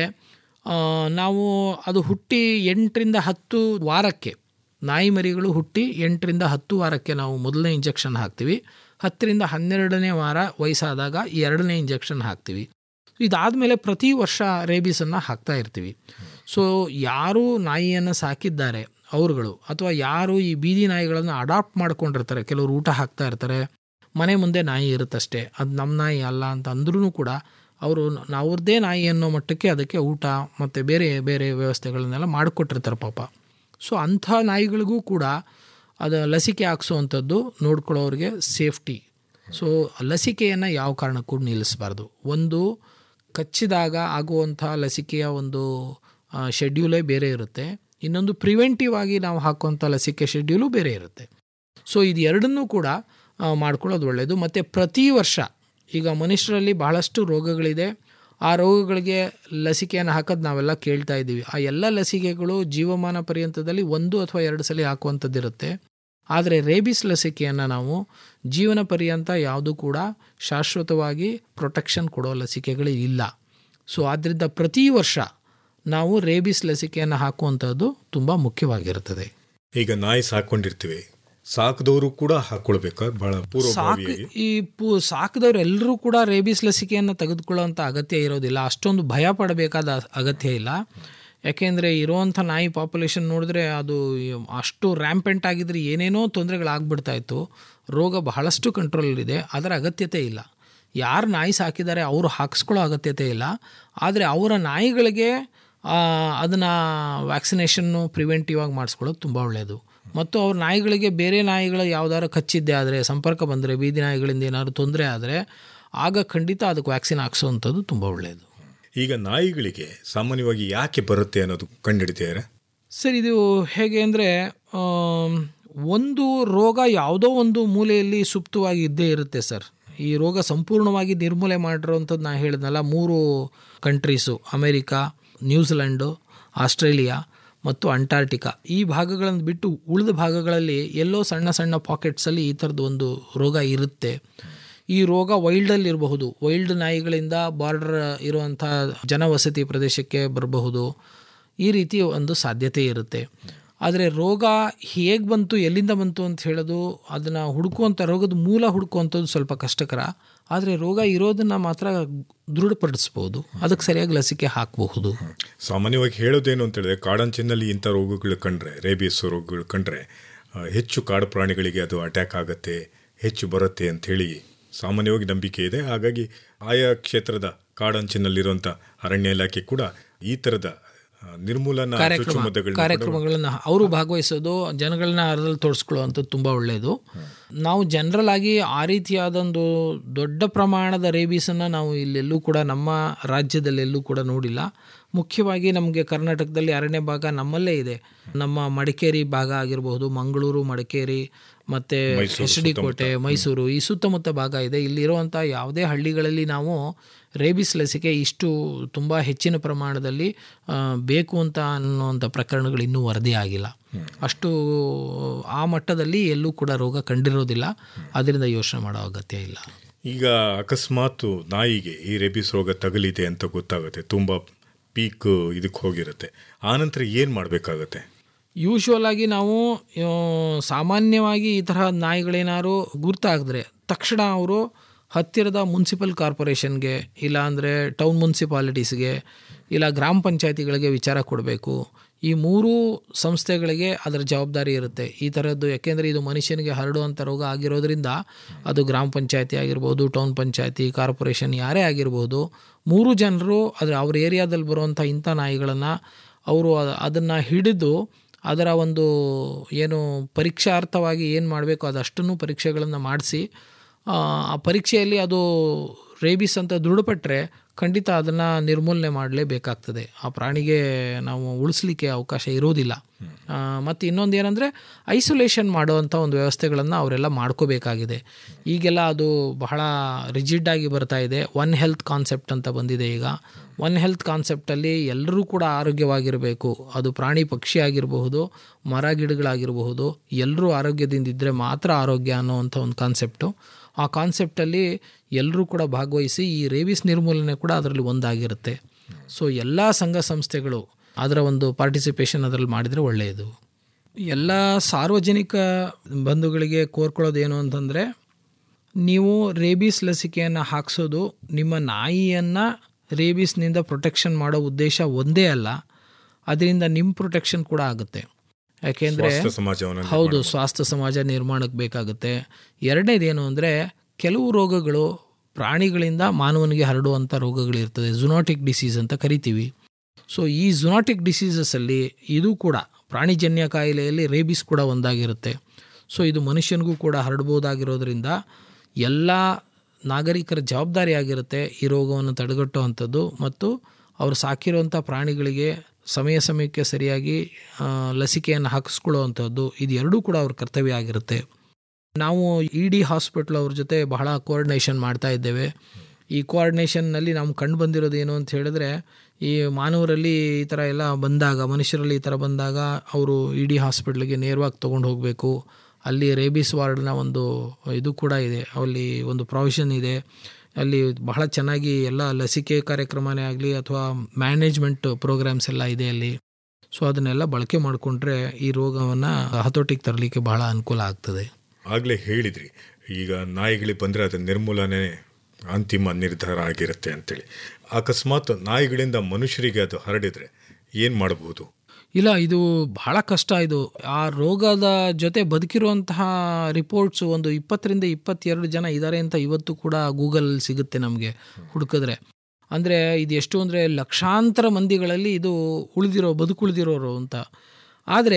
ನಾವು ಅದು ಹುಟ್ಟಿ ಎಂಟರಿಂದ ಹತ್ತು ವಾರಕ್ಕೆ ನಾಯಿ ಮರಿಗಳು ಹುಟ್ಟಿ ಎಂಟರಿಂದ ಹತ್ತು ವಾರಕ್ಕೆ ನಾವು ಮೊದಲನೇ ಇಂಜೆಕ್ಷನ್ ಹಾಕ್ತೀವಿ ಹತ್ತರಿಂದ ಹನ್ನೆರಡನೇ ವಾರ ವಯಸ್ಸಾದಾಗ ಎರಡನೇ ಇಂಜೆಕ್ಷನ್ ಹಾಕ್ತೀವಿ ಇದಾದಮೇಲೆ ಪ್ರತಿ ವರ್ಷ ರೇಬೀಸನ್ನು ಹಾಕ್ತಾ ಇರ್ತೀವಿ ಸೊ ಯಾರು ನಾಯಿಯನ್ನು ಸಾಕಿದ್ದಾರೆ ಅವ್ರುಗಳು ಅಥವಾ ಯಾರು ಈ ಬೀದಿ ನಾಯಿಗಳನ್ನು ಅಡಾಪ್ಟ್ ಮಾಡ್ಕೊಂಡಿರ್ತಾರೆ ಕೆಲವರು ಊಟ ಹಾಕ್ತಾ ಇರ್ತಾರೆ ಮನೆ ಮುಂದೆ ನಾಯಿ ಇರುತ್ತಷ್ಟೇ ಅದು ನಮ್ಮ ನಾಯಿ ಅಲ್ಲ ಅಂತ ಅಂದ್ರೂ ಕೂಡ ಅವರು ಅವ್ರದ್ದೇ ನಾಯಿ ಅನ್ನೋ ಮಟ್ಟಕ್ಕೆ ಅದಕ್ಕೆ ಊಟ ಮತ್ತು ಬೇರೆ ಬೇರೆ ವ್ಯವಸ್ಥೆಗಳನ್ನೆಲ್ಲ ಮಾಡಿಕೊಟ್ಟಿರ್ತಾರೆ ಪಾಪ ಸೊ ಅಂಥ ನಾಯಿಗಳಿಗೂ ಕೂಡ ಅದು ಲಸಿಕೆ ಹಾಕ್ಸೋವಂಥದ್ದು ನೋಡ್ಕೊಳ್ಳೋರಿಗೆ ಸೇಫ್ಟಿ ಸೊ ಲಸಿಕೆಯನ್ನು ಯಾವ ಕಾರಣಕ್ಕೂ ನಿಲ್ಲಿಸಬಾರ್ದು ಒಂದು ಕಚ್ಚಿದಾಗ ಆಗುವಂಥ ಲಸಿಕೆಯ ಒಂದು ಶೆಡ್ಯೂಲೇ ಬೇರೆ ಇರುತ್ತೆ ಇನ್ನೊಂದು ಪ್ರಿವೆಂಟಿವ್ ಆಗಿ ನಾವು ಹಾಕುವಂಥ ಲಸಿಕೆ ಶೆಡ್ಯೂಲು ಬೇರೆ ಇರುತ್ತೆ ಸೊ ಇದು ಎರಡನ್ನೂ ಕೂಡ ಮಾಡ್ಕೊಳ್ಳೋದು ಒಳ್ಳೆಯದು ಮತ್ತು ಪ್ರತಿ ವರ್ಷ ಈಗ ಮನುಷ್ಯರಲ್ಲಿ ಬಹಳಷ್ಟು ರೋಗಗಳಿದೆ ಆ ರೋಗಗಳಿಗೆ ಲಸಿಕೆಯನ್ನು ಹಾಕೋದು ನಾವೆಲ್ಲ ಕೇಳ್ತಾ ಇದ್ದೀವಿ ಆ ಎಲ್ಲ ಲಸಿಕೆಗಳು ಜೀವಮಾನ ಪರ್ಯಂತದಲ್ಲಿ ಒಂದು ಅಥವಾ ಎರಡು ಸಲ ಹಾಕುವಂಥದ್ದಿರುತ್ತೆ ಆದರೆ ರೇಬಿಸ್ ಲಸಿಕೆಯನ್ನು ನಾವು ಜೀವನ ಪರ್ಯಂತ ಯಾವುದೂ ಕೂಡ ಶಾಶ್ವತವಾಗಿ ಪ್ರೊಟೆಕ್ಷನ್ ಕೊಡೋ ಲಸಿಕೆಗಳು ಇಲ್ಲ ಸೊ ಆದ್ದರಿಂದ ಪ್ರತಿ ವರ್ಷ ನಾವು ರೇಬಿಸ್ ಲಸಿಕೆಯನ್ನು ಹಾಕುವಂಥದ್ದು ತುಂಬ ಮುಖ್ಯವಾಗಿರುತ್ತದೆ ಈಗ ನಾಯಿ ಸಾಕೊಂಡಿರ್ತೀವಿ ಸಾಕದವರು ಕೂಡ ಹಾಕೊಳ್ಬೇಕಾ ಬಹಳ ಸಾಕು ಪೂರ್ವಭಾವಿಯಾಗಿ ಈ ಪು ಸಾಕಿದವ್ರು ಎಲ್ಲರೂ ಕೂಡ ರೇಬಿಸ್ ಲಸಿಕೆಯನ್ನು ತೆಗೆದುಕೊಳ್ಳುವಂಥ ಅಗತ್ಯ ಇರೋದಿಲ್ಲ ಅಷ್ಟೊಂದು ಭಯ ಪಡಬೇಕಾದ ಅಗತ್ಯ ಇಲ್ಲ ಯಾಕೆಂದರೆ ಇರುವಂಥ ನಾಯಿ ಪಾಪ್ಯುಲೇಷನ್ ನೋಡಿದ್ರೆ ಅದು ಅಷ್ಟು ರ್ಯಾಂಪೆಂಟ್ ಆಗಿದ್ರೆ ಏನೇನೋ ತೊಂದರೆಗಳಾಗ್ಬಿಡ್ತಾ ಇತ್ತು ರೋಗ ಬಹಳಷ್ಟು ಕಂಟ್ರೋಲಲ್ಲಿದೆ ಅದರ ಅಗತ್ಯತೆ ಇಲ್ಲ ಯಾರು ನಾಯಿ ಸಾಕಿದ್ದಾರೆ ಅವರು ಹಾಕಿಸ್ಕೊಳ್ಳೋ ಅಗತ್ಯತೆ ಇಲ್ಲ ಆದರೆ ಅವರ ನಾಯಿಗಳಿಗೆ ಅದನ್ನು ವ್ಯಾಕ್ಸಿನೇಷನ್ನು ಪ್ರಿವೆಂಟಿವ್ ಆಗಿ ಮಾಡಿಸ್ಕೊಳ್ಳೋದು ತುಂಬ ಒಳ್ಳೆಯದು ಮತ್ತು ಅವ್ರ ನಾಯಿಗಳಿಗೆ ಬೇರೆ ನಾಯಿಗಳು ಯಾವ್ದಾದ್ರು ಕಚ್ಚಿದ್ದೆ ಆದರೆ ಸಂಪರ್ಕ ಬಂದರೆ ಬೀದಿ ನಾಯಿಗಳಿಂದ ಏನಾದ್ರು ತೊಂದರೆ ಆದರೆ ಆಗ ಖಂಡಿತ ಅದಕ್ಕೆ ವ್ಯಾಕ್ಸಿನ್ ಹಾಕ್ಸೋವಂಥದ್ದು ತುಂಬ ಒಳ್ಳೆಯದು ಈಗ ನಾಯಿಗಳಿಗೆ ಸಾಮಾನ್ಯವಾಗಿ ಯಾಕೆ ಬರುತ್ತೆ ಅನ್ನೋದು ಕಂಡುಹಿಡಿತಿದ್ದಾರೆ ಸರ್ ಇದು ಹೇಗೆ ಅಂದರೆ ಒಂದು ರೋಗ ಯಾವುದೋ ಒಂದು ಮೂಲೆಯಲ್ಲಿ ಸುಪ್ತವಾಗಿ ಇದ್ದೇ ಇರುತ್ತೆ ಸರ್ ಈ ರೋಗ ಸಂಪೂರ್ಣವಾಗಿ ನಿರ್ಮೂಲೆ ಮಾಡಿರೋವಂಥದ್ದು ನಾನು ಹೇಳಿದ್ನಲ್ಲ ಮೂರು ಕಂಟ್ರೀಸು ಅಮೇರಿಕಾ ನ್ಯೂಜಿಲೆಂಡು ಆಸ್ಟ್ರೇಲಿಯಾ ಮತ್ತು ಅಂಟಾರ್ಟಿಕಾ ಈ ಭಾಗಗಳನ್ನು ಬಿಟ್ಟು ಉಳಿದ ಭಾಗಗಳಲ್ಲಿ ಎಲ್ಲೋ ಸಣ್ಣ ಸಣ್ಣ ಪಾಕೆಟ್ಸಲ್ಲಿ ಈ ಥರದ್ದು ಒಂದು ರೋಗ ಇರುತ್ತೆ ಈ ರೋಗ ವೈಲ್ಡಲ್ಲಿ ಇರಬಹುದು ವೈಲ್ಡ್ ನಾಯಿಗಳಿಂದ ಬಾರ್ಡರ್ ಇರುವಂಥ ಜನವಸತಿ ಪ್ರದೇಶಕ್ಕೆ ಬರಬಹುದು ಈ ರೀತಿ ಒಂದು ಸಾಧ್ಯತೆ ಇರುತ್ತೆ ಆದರೆ ರೋಗ ಹೇಗೆ ಬಂತು ಎಲ್ಲಿಂದ ಬಂತು ಅಂತ ಹೇಳೋದು ಅದನ್ನು ಹುಡುಕುವಂಥ ರೋಗದ ಮೂಲ ಹುಡುಕುವಂಥದ್ದು ಸ್ವಲ್ಪ ಕಷ್ಟಕರ ಆದರೆ ರೋಗ ಇರೋದನ್ನು ಮಾತ್ರ ದೃಢಪಡಿಸ್ಬೋದು ಅದಕ್ಕೆ ಸರಿಯಾಗಿ ಲಸಿಕೆ ಹಾಕಬಹುದು ಸಾಮಾನ್ಯವಾಗಿ ಹೇಳೋದೇನು ಅಂತ ಹೇಳಿದ್ರೆ ಕಾಡಂಚಿನಲ್ಲಿ ಇಂಥ ರೋಗಗಳು ಕಂಡ್ರೆ ರೇಬಿಯಸ್ ರೋಗಗಳು ಕಂಡ್ರೆ ಆ, ಹೆಚ್ಚು ಕಾಡು ಪ್ರಾಣಿಗಳಿಗೆ ಅದು ಅಟ್ಯಾಕ್ ಆಗುತ್ತೆ ಹೆಚ್ಚು ಬರುತ್ತೆ ಅಂಥೇಳಿ ಸಾಮಾನ್ಯವಾಗಿ ನಂಬಿಕೆ ಇದೆ ಹಾಗಾಗಿ ಆಯಾ ಕ್ಷೇತ್ರದ ಕಾಡಂಚಿನಲ್ಲಿರುವಂಥ ಅರಣ್ಯ ಇಲಾಖೆ ಕೂಡ ಈ ಥರದ ಆ, ನಿರ್ಮೂಲನಾ ಕಾರ್ಯಕ್ರಮ ಚುಚ್ಚುಮದ್ದುಗಳನ್ನ ಕೂಡ ಕಾರ್ಯಕ್ರಮಗಳನ್ನು ಅವರು ಭಾಗವಹಿಸೋದು ಜನಗಳನ್ನ ಅರ್ಧದಲ್ಲಿ ತೋರಿಸ್ಕೊಳ್ಳುವಂಥದ್ದು ತುಂಬ ಒಳ್ಳೆಯದು ನಾವು ಜನರಲ್ ಆಗಿ ಆ ರೀತಿಯಾದೊಂದು ದೊಡ್ಡ ಪ್ರಮಾಣದ ರೇಬೀಸನ್ನು ನಾವು ಇಲ್ಲೆಲ್ಲೂ ಕೂಡ ನಮ್ಮ ರಾಜ್ಯದಲ್ಲೆಲ್ಲೂ ಕೂಡ ನೋಡಿಲ್ಲ ಮುಖ್ಯವಾಗಿ ನಮಗೆ ಕರ್ನಾಟಕದಲ್ಲಿ ಅರಣ್ಯ ಭಾಗ ನಮ್ಮಲ್ಲೇ ಇದೆ ನಮ್ಮ ಮಡಿಕೇರಿ ಭಾಗ ಆಗಿರಬಹುದು ಮಂಗಳೂರು ಮಡಿಕೇರಿ ಮತ್ತು ಎಚ್ ಡಿ ಕೋಟೆ ಮೈಸೂರು ಈ ಸುತ್ತಮುತ್ತ ಭಾಗ ಇದೆ ಇಲ್ಲಿರುವಂಥ ಯಾವುದೇ ಹಳ್ಳಿಗಳಲ್ಲಿ ನಾವು ರೇಬಿಸ್ ಲಸಿಕೆ ಇಷ್ಟು ತುಂಬ ಹೆಚ್ಚಿನ ಪ್ರಮಾಣದಲ್ಲಿ ಆ, ಬೇಕು ಅಂತ ಅನ್ನುವಂಥ ಪ್ರಕರಣಗಳು ಇನ್ನೂ ವರದಿ ಆಗಿಲ್ಲ ಅಷ್ಟು ಆ ಮಟ್ಟದಲ್ಲಿ ಎಲ್ಲೂ ಕೂಡ ರೋಗ ಕಂಡಿರೋದಿಲ್ಲ ಅದರಿಂದ ಯೋಚನೆ ಮಾಡೋ ಅಗತ್ಯ ಇಲ್ಲ ಈಗ ಅಕಸ್ಮಾತ್ ನಾಯಿಗೆ ಈ ರೇಬಿಸ್ ರೋಗ ತಗಲಿದೆ ಅಂತ ಗೊತ್ತಾಗುತ್ತೆ ತುಂಬ ಪೀಕ್ ಇದಕ್ಕೆ ಹೋಗಿರುತ್ತೆ ಆನಂತರ ಏನು ಮಾಡಬೇಕಾಗತ್ತೆ ಯೂಶ್ವಲ್ ಆಗಿ ನಾವು ಆ, ಸಾಮಾನ್ಯವಾಗಿ ಈ ತರಹ ನಾಯಿಗಳೇನಾದ್ರು ಗುರ್ತಾಗಿದ್ರೆ ತಕ್ಷಣ ಅವರು ಹತ್ತಿರದ ಮುನ್ಸಿಪಲ್ ಕಾರ್ಪೊರೇಷನ್ಗೆ ಇಲ್ಲ ಅಂದರೆ ಟೌನ್ ಮುನ್ಸಿಪಾಲಿಟೀಸ್ಗೆ ಇಲ್ಲ ಗ್ರಾಮ ಪಂಚಾಯತಿಗಳಿಗೆ ವಿಚಾರ ಕೊಡಬೇಕು ಈ ಮೂರೂ ಸಂಸ್ಥೆಗಳಿಗೆ ಅದರ ಜವಾಬ್ದಾರಿ ಇರುತ್ತೆ ಈ ಥರದ್ದು ಯಾಕೆಂದರೆ ಇದು ಮನುಷ್ಯನಿಗೆ ಹರಡುವಂಥ ರೋಗ ಆಗಿರೋದ್ರಿಂದ ಅದು ಗ್ರಾಮ ಪಂಚಾಯತಿ ಆಗಿರ್ಬೋದು ಟೌನ್ ಪಂಚಾಯತಿ ಕಾರ್ಪೊರೇಷನ್ ಯಾರೇ ಆಗಿರ್ಬೋದು ಮೂರು ಜನರು ಅದರ ಅವ್ರ ಏರಿಯಾದಲ್ಲಿ ಬರುವಂಥ ಇಂಥ ನಾಯಿಗಳನ್ನು ಅವರು ಅದನ್ನು ಹಿಡಿದು ಅದರ ಒಂದು ಏನು ಪರೀಕ್ಷಾರ್ಥವಾಗಿ ಏನು ಮಾಡಬೇಕು ಅದಷ್ಟನ್ನು ಪರೀಕ್ಷೆಗಳನ್ನು ಮಾಡಿಸಿ ಆ ಪರೀಕ್ಷೆಯಲ್ಲಿ ಅದು ರೇಬಿಸ್ ಅಂತ ದೃಢಪಟ್ಟರೆ ಖಂಡಿತ ಅದನ್ನು ನಿರ್ಮೂಲನೆ ಮಾಡಲೇಬೇಕಾಗ್ತದೆ ಆ ಪ್ರಾಣಿಗೆ ನಾವು ಉಳಿಸ್ಲಿಕ್ಕೆ ಅವಕಾಶ ಇರೋದಿಲ್ಲ ಮತ್ತು ಇನ್ನೊಂದು ಏನಂದರೆ ಐಸೋಲೇಷನ್ ಮಾಡುವಂಥ ಒಂದು ವ್ಯವಸ್ಥೆಗಳನ್ನು ಅವರೆಲ್ಲ ಮಾಡ್ಕೋಬೇಕಾಗಿದೆ ಈಗೆಲ್ಲ ಅದು ಬಹಳ ರಿಜಿಡ್ ಆಗಿ ಬರ್ತಾ ಇದೆ ಒನ್ ಹೆಲ್ತ್ ಕಾನ್ಸೆಪ್ಟ್ ಅಂತ ಬಂದಿದೆ ಈಗ ಒನ್ ಹೆಲ್ತ್ ಕಾನ್ಸೆಪ್ಟಲ್ಲಿ ಎಲ್ಲರೂ ಕೂಡ ಆರೋಗ್ಯವಾಗಿರಬೇಕು ಅದು ಪ್ರಾಣಿ ಪಕ್ಷಿ ಆಗಿರಬಹುದು ಮರ ಗಿಡಗಳಾಗಿರಬಹುದು ಎಲ್ಲರೂ ಆರೋಗ್ಯದಿಂದ ಇದ್ದರೆ ಮಾತ್ರ ಆರೋಗ್ಯ ಅನ್ನೋವಂಥ ಒಂದು ಕಾನ್ಸೆಪ್ಟು ಆ ಕಾನ್ಸೆಪ್ಟಲ್ಲಿ ಎಲ್ಲರೂ ಕೂಡ ಭಾಗವಹಿಸಿ ಈ ರೇಬಿಸ್ ನಿರ್ಮೂಲನೆ ಕೂಡ ಅದರಲ್ಲಿ ಒಂದಾಗಿರುತ್ತೆ ಸೊ ಎಲ್ಲ ಸಂಘ ಸಂಸ್ಥೆಗಳು ಅದರ ಒಂದು ಪಾರ್ಟಿಸಿಪೇಷನ್ ಅದರಲ್ಲಿ ಮಾಡಿದರೆ ಒಳ್ಳೆಯದು ಎಲ್ಲ ಸಾರ್ವಜನಿಕ ಬಂಧುಗಳಿಗೆ ಕೋರ್ಕೊಳ್ಳೋದೇನು ಅಂತಂದರೆ ನೀವು ರೇಬೀಸ್ ಲಸಿಕೆಯನ್ನು ಹಾಕ್ಸೋದು ನಿಮ್ಮ ನಾಯಿಯನ್ನು ರೇಬೀಸ್ನಿಂದ ಪ್ರೊಟೆಕ್ಷನ್ ಮಾಡೋ ಉದ್ದೇಶ ಒಂದೇ ಅಲ್ಲ ಅದರಿಂದ ನಿಮ್ಮ ಪ್ರೊಟೆಕ್ಷನ್ ಕೂಡ ಆಗುತ್ತೆ ಯಾಕೆಂದರೆ ಸ್ವಾಸ್ಥ್ಯ ಸಮಾಜವನ್ನು ಹೌದು ಸ್ವಾಸ್ಥ್ಯ ಸಮಾಜ ನಿರ್ಮಾಣಕ್ಕೆ ಬೇಕಾಗುತ್ತೆ ಎರಡನೇದೇನು ಅಂದರೆ ಕೆಲವು ರೋಗಗಳು ಪ್ರಾಣಿಗಳಿಂದ ಮಾನವನಿಗೆ ಹರಡುವಂಥ ರೋಗಗಳಿರ್ತದೆ ಜುನಾಟಿಕ್ ಡಿಸೀಸ್ ಅಂತ ಕರಿತೀವಿ ಸೊ ಈ ಜುನಾಟಿಕ್ ಡಿಸೀಸಸಲ್ಲಿ ಇದು ಕೂಡ ಪ್ರಾಣಿಜನ್ಯ ಕಾಯಿಲೆಯಲ್ಲಿ ರೇಬಿಸ್ ಕೂಡ ಒಂದಾಗಿರುತ್ತೆ ಸೊ ಇದು ಮನುಷ್ಯನಿಗೂ ಕೂಡ ಹರಡ್ಬೋದಾಗಿರೋದ್ರಿಂದ ಎಲ್ಲ ನಾಗರಿಕರ ಜವಾಬ್ದಾರಿ ಆಗಿರುತ್ತೆ ಈ ರೋಗವನ್ನು ತಡೆಗಟ್ಟುವಂಥದ್ದು ಮತ್ತು ಅವರು ಸಾಕಿರುವಂಥ ಪ್ರಾಣಿಗಳಿಗೆ ಸಮಯ ಸಮಯಕ್ಕೆ ಸರಿಯಾಗಿ ಆ, ಲಸಿಕೆಯನ್ನು ಹಾಕಿಸ್ಕೊಳ್ಳುವಂಥದ್ದು ಇದು ಎರಡೂ ಕೂಡ ಅವ್ರ ಕರ್ತವ್ಯ ಆಗಿರುತ್ತೆ ನಾವು ಇ ಡಿ ಹಾಸ್ಪಿಟ್ಲ್ ಅವ್ರ ಜೊತೆ ಬಹಳ ಕೋಆರ್ಡಿನೇಷನ್ ಮಾಡ್ತಾ ಇದ್ದೇವೆ ಈ ಕೋಆರ್ಡಿನೇಷನ್ನಲ್ಲಿ ನಮ್ಗೆ ಕಂಡು ಬಂದಿರೋದು ಏನು ಅಂತ ಹೇಳಿದ್ರೆ ಈ ಮಾನವರಲ್ಲಿ ಈ ಥರ ಎಲ್ಲ ಬಂದಾಗ ಮನುಷ್ಯರಲ್ಲಿ ಈ ಥರ ಬಂದಾಗ ಅವರು ಇ ಡಿ ಹಾಸ್ಪಿಟ್ಲಿಗೆ ನೇರವಾಗಿ ತೊಗೊಂಡು ಹೋಗಬೇಕು ಅಲ್ಲಿ ರೇಬಿಸ್ ವಾರ್ಡ್ನ ಒಂದು ಇದು ಕೂಡ ಇದೆ ಅಲ್ಲಿ ಒಂದು ಪ್ರಾವಿಷನ್ ಇದೆ ಅಲ್ಲಿ ಬಹಳ ಚೆನ್ನಾಗಿ ಎಲ್ಲ ಲಸಿಕೆ ಕಾರ್ಯಕ್ರಮನೇ ಆಗಲಿ ಅಥವಾ ಮ್ಯಾನೇಜ್ಮೆಂಟ್ ಪ್ರೋಗ್ರಾಮ್ಸ್ ಎಲ್ಲ ಇದೆ ಅಲ್ಲಿ ಸೊ ಅದನ್ನೆಲ್ಲ ಬಳಕೆ ಮಾಡಿಕೊಂಡ್ರೆ ಈ ರೋಗವನ್ನು ಹತೋಟಿಗೆ ತರಲಿಕ್ಕೆ ಬಹಳ ಅನುಕೂಲ ಆಗ್ತದೆ ಆಗಲೇ ಹೇಳಿದ್ರಿ ಈಗ ನಾಯಿಗಳಿಗೆ ಬಂದರೆ ಅದು ನಿರ್ಮೂಲನೆ ಅಂತಿಮ ನಿರ್ಧಾರ ಆಗಿರುತ್ತೆ ಅಂತೇಳಿ ಅಕಸ್ಮಾತ್ ನಾಯಿಗಳಿಂದ ಮನುಷ್ಯರಿಗೆ ಅದು ಹರಡಿದ್ರೆ ಏನು ಮಾಡಬಹುದು ಇಲ್ಲ ಇದು ಬಹಳ ಕಷ್ಟ ಇದು ಆ ರೋಗದ ಜೊತೆ ಬದುಕಿರುವಂತಹ ರಿಪೋರ್ಟ್ಸ್ ಒಂದು ಇಪ್ಪತ್ತರಿಂದ ಇಪ್ಪತ್ತೆರಡು ಜನ ಇದ್ದಾರೆ ಅಂತ ಇವತ್ತು ಕೂಡ ಗೂಗಲ್ ಸಿಗುತ್ತೆ ನಮಗೆ ಹುಡುಕಿದ್ರೆ ಅಂದರೆ ಇದು ಎಷ್ಟು ಅಂದರೆ ಲಕ್ಷಾಂತರ ಮಂದಿಗಳಲ್ಲಿ ಇದು ಉಳಿದಿರೋ ಬದುಕುಳಿದಿರೋರು ಅಂತ ಆದರೆ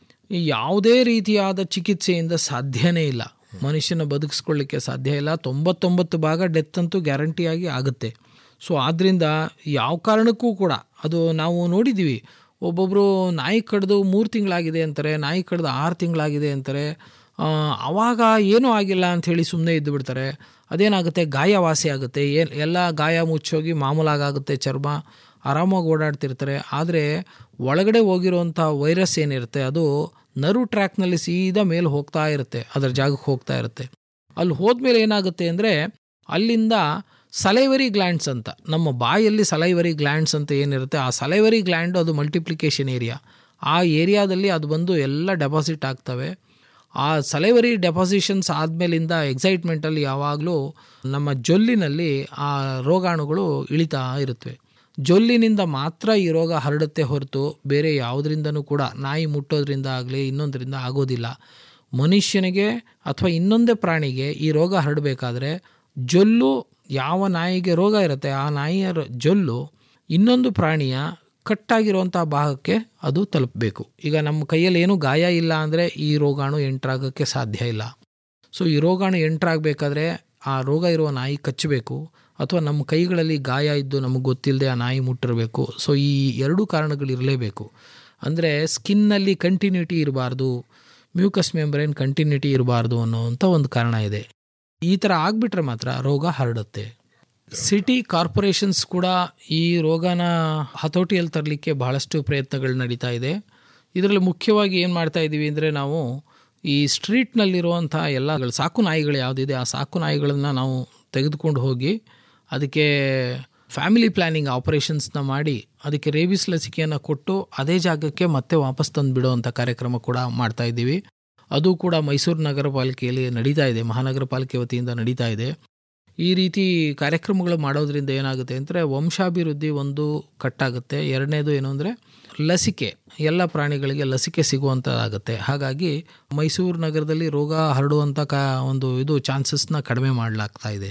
ಯಾವುದೇ ರೀತಿಯಾದ ಚಿಕಿತ್ಸೆಯಿಂದ ಸಾಧ್ಯನೇ ಇಲ್ಲ ಮನುಷ್ಯನ ಬದುಕಿಸ್ಕೊಳ್ಳಿಕ್ಕೆ ಸಾಧ್ಯ ಇಲ್ಲ ತೊಂಬತ್ತೊಂಬತ್ತು ಭಾಗ ಡೆತ್ ಅಂತೂ ಗ್ಯಾರಂಟಿಯಾಗಿ ಆಗುತ್ತೆ ಸೊ ಆದ್ದರಿಂದ ಯಾವ ಕಾರಣಕ್ಕೂ ಕೂಡ ಅದು ನಾವು ನೋಡಿದ್ದೀವಿ ಒಬ್ಬೊಬ್ಬರು ನಾಯಿ ಕಡ್ದು ಮೂರು ತಿಂಗಳಾಗಿದೆ ಅಂತಾರೆ ನಾಯಿ ಕಡ್ದು ಆರು ತಿಂಗಳಾಗಿದೆ ಅಂತಾರೆ ಆ, ಆವಾಗ ಏನೂ ಆಗಿಲ್ಲ ಅಂಥೇಳಿ ಸುಮ್ಮನೆ ಇದ್ದು ಬಿಡ್ತಾರೆ ಅದೇನಾಗುತ್ತೆ ಗಾಯ ವಾಸಿ ಆಗುತ್ತೆ ಏನ್ ಎಲ್ಲ ಗಾಯ ಮುಚ್ಚೋಗಿ ಮಾಮೂಲಾಗುತ್ತೆ ಚರ್ಮ ಆರಾಮಾಗಿ ಓಡಾಡ್ತಿರ್ತಾರೆ ಆದರೆ ಒಳಗಡೆ ಹೋಗಿರುವಂಥ ವೈರಸ್ ಏನಿರುತ್ತೆ ಅದು ನರ್ವ್ ಟ್ರ್ಯಾಕ್ನಲ್ಲಿ ಸೀದಾ ಮೇಲೆ ಹೋಗ್ತಾ ಇರುತ್ತೆ ಅದರ ಜಾಗಕ್ಕೆ ಹೋಗ್ತಾ ಇರುತ್ತೆ ಅಲ್ಲಿ ಹೋದ್ಮೇಲೆ ಏನಾಗುತ್ತೆ ಅಂದರೆ ಅಲ್ಲಿಂದ ಸಲೈವರಿ ಗ್ಲ್ಯಾಂಡ್ಸ್ ಅಂತ ನಮ್ಮ ಬಾಯಲ್ಲಿ ಸಲೈವರಿ ಗ್ಲ್ಯಾಂಡ್ಸ್ ಅಂತ ಏನಿರುತ್ತೆ ಆ ಸಲೈವರಿ ಗ್ಲ್ಯಾಂಡ್ ಅದು ಮಲ್ಟಿಪ್ಲಿಕೇಶನ್ ಏರಿಯಾ ಆ ಏರಿಯಾದಲ್ಲಿ ಅದು ಬಂದು ಎಲ್ಲ ಡೆಪಾಸಿಟ್ ಆಗ್ತವೆ ಆ ಸಲೈವರಿ ಡೆಪಾಸಿಷನ್ಸ್ ಆದಮೇಲಿಂದ ಎಕ್ಸೈಟ್ಮೆಂಟಲ್ಲಿ ಯಾವಾಗಲೂ ನಮ್ಮ ಜೊಲ್ಲಿನಲ್ಲಿ ಆ ರೋಗಾಣುಗಳು ಇಳಿತಾ ಇರುತ್ತವೆ ಜೊಲ್ಲಿನಿಂದ ಮಾತ್ರ ಈ ರೋಗ ಹರಡುತ್ತೆ ಹೊರತು ಬೇರೆ ಯಾವುದರಿಂದನೂ ಕೂಡ ನಾಯಿ ಮುಟ್ಟೋದ್ರಿಂದ ಆಗಲಿ ಇನ್ನೊಂದರಿಂದ ಆಗೋದಿಲ್ಲ ಮನುಷ್ಯನಿಗೆ ಅಥವಾ ಇನ್ನೊಂದೇ ಪ್ರಾಣಿಗೆ ಈ ರೋಗ ಹರಡಬೇಕಾದ್ರೆ ಜೊಲ್ಲು ಯಾವ ನಾಯಿಗೆ ರೋಗ ಇರುತ್ತೆ ಆ ನಾಯಿಯ ರ- ಜೊಲ್ಲು ಇನ್ನೊಂದು ಪ್ರಾಣಿಯ ಕಟ್ಟಾಗಿರುವಂಥ ಭಾಗಕ್ಕೆ ಅದು ತಲುಪಬೇಕು ಈಗ ನಮ್ಮ ಕೈಯಲ್ಲಿ ಏನೂ ಗಾಯ ಇಲ್ಲ ಅಂದರೆ ಈ ರೋಗಾಣು ಎಂಟ್ರಾಗೋಕ್ಕೆ ಸಾಧ್ಯ ಇಲ್ಲ ಸೊ ಈ ರೋಗಾಣು ಎಂಟ್ರಾಗಬೇಕಾದ್ರೆ ಆ ರೋಗ ಇರುವ ನಾಯಿ ಕಚ್ಚಬೇಕು ಅಥವಾ ನಮ್ಮ ಕೈಗಳಲ್ಲಿ ಗಾಯ ಇದ್ದು ನಮಗೆ ಗೊತ್ತಿಲ್ಲದೆ ಆ ನಾಯಿ ಮುಟ್ಟಿರಬೇಕು ಸೊ ಈ ಎರಡೂ ಕಾರಣಗಳಿರಲೇಬೇಕು ಅಂದರೆ ಸ್ಕಿನ್ನಲ್ಲಿ ಕಂಟಿನ್ಯೂಟಿ ಇರಬಾರ್ದು ಮ್ಯೂಕಸ್ ಮೆಂಬ್ರೇನ್ ಕಂಟಿನ್ಯೂಟಿ ಇರಬಾರ್ದು ಅನ್ನೋವಂಥ ಒಂದು ಕಾರಣ ಇದೆ ಈ ಥರ ಆಗಿಬಿಟ್ರೆ ಮಾತ್ರ ರೋಗ ಹರಡುತ್ತೆ ಸಿಟಿ ಕಾರ್ಪೊರೇಷನ್ಸ್ ಕೂಡ ಈ ರೋಗನ ಹತೋಟಿಯಲ್ಲಿ ತರಲಿಕ್ಕೆ ಬಹಳಷ್ಟು ಪ್ರಯತ್ನಗಳು ನಡೀತಾ ಇದೆ ಇದರಲ್ಲಿ ಮುಖ್ಯವಾಗಿ ಏನು ಮಾಡ್ತಾ ಇದ್ದೀವಿ ಅಂದರೆ ನಾವು ಈ ಸ್ಟ್ರೀಟ್ನಲ್ಲಿರುವಂಥ ಎಲ್ಲ ಸಾಕು ನಾಯಿಗಳು ಯಾವುದಿದೆ ಆ ಸಾಕು ನಾಯಿಗಳನ್ನು ನಾವು ತೆಗೆದುಕೊಂಡು ಹೋಗಿ ಅದಕ್ಕೆ ಫ್ಯಾಮಿಲಿ ಪ್ಲ್ಯಾನಿಂಗ್ ಆಪರೇಷನ್ಸ್ನ ಮಾಡಿ ಅದಕ್ಕೆ ರೇಬಿಸ್ ಲಸಿಕೆಯನ್ನು ಕೊಟ್ಟು ಅದೇ ಜಾಗಕ್ಕೆ ಮತ್ತೆ ವಾಪಸ್ ತಂದು ಬಿಡುವಂಥ ಕಾರ್ಯಕ್ರಮ ಕೂಡ ಮಾಡ್ತಾ ಇದ್ದೀವಿ ಅದು ಕೂಡ ಮೈಸೂರು ನಗರ ಪಾಲಿಕೆಯಲ್ಲಿ ನಡೀತಾ ಇದೆ ಮಹಾನಗರ ಪಾಲಿಕೆ ವತಿಯಿಂದ ನಡೀತಾ ಇದೆ ಈ ರೀತಿ ಕಾರ್ಯಕ್ರಮಗಳು ಮಾಡೋದ್ರಿಂದ ಏನಾಗುತ್ತೆ ಅಂದರೆ ವಂಶಾಭಿವೃದ್ಧಿ ಒಂದು ಕಟ್ಟಾಗುತ್ತೆ ಎರಡನೇದು ಏನು ಅಂದರೆ ಲಸಿಕೆ ಎಲ್ಲ ಪ್ರಾಣಿಗಳಿಗೆ ಲಸಿಕೆ ಸಿಗುವಂಥದ್ದಾಗುತ್ತೆ ಹಾಗಾಗಿ ಮೈಸೂರು ನಗರದಲ್ಲಿ ರೋಗ ಹರಡುವಂಥ ಕಾ ಒಂದು ಇದು ಚಾನ್ಸಸ್ನ ಕಡಿಮೆ ಮಾಡಲಾಗ್ತಾ ಇದೆ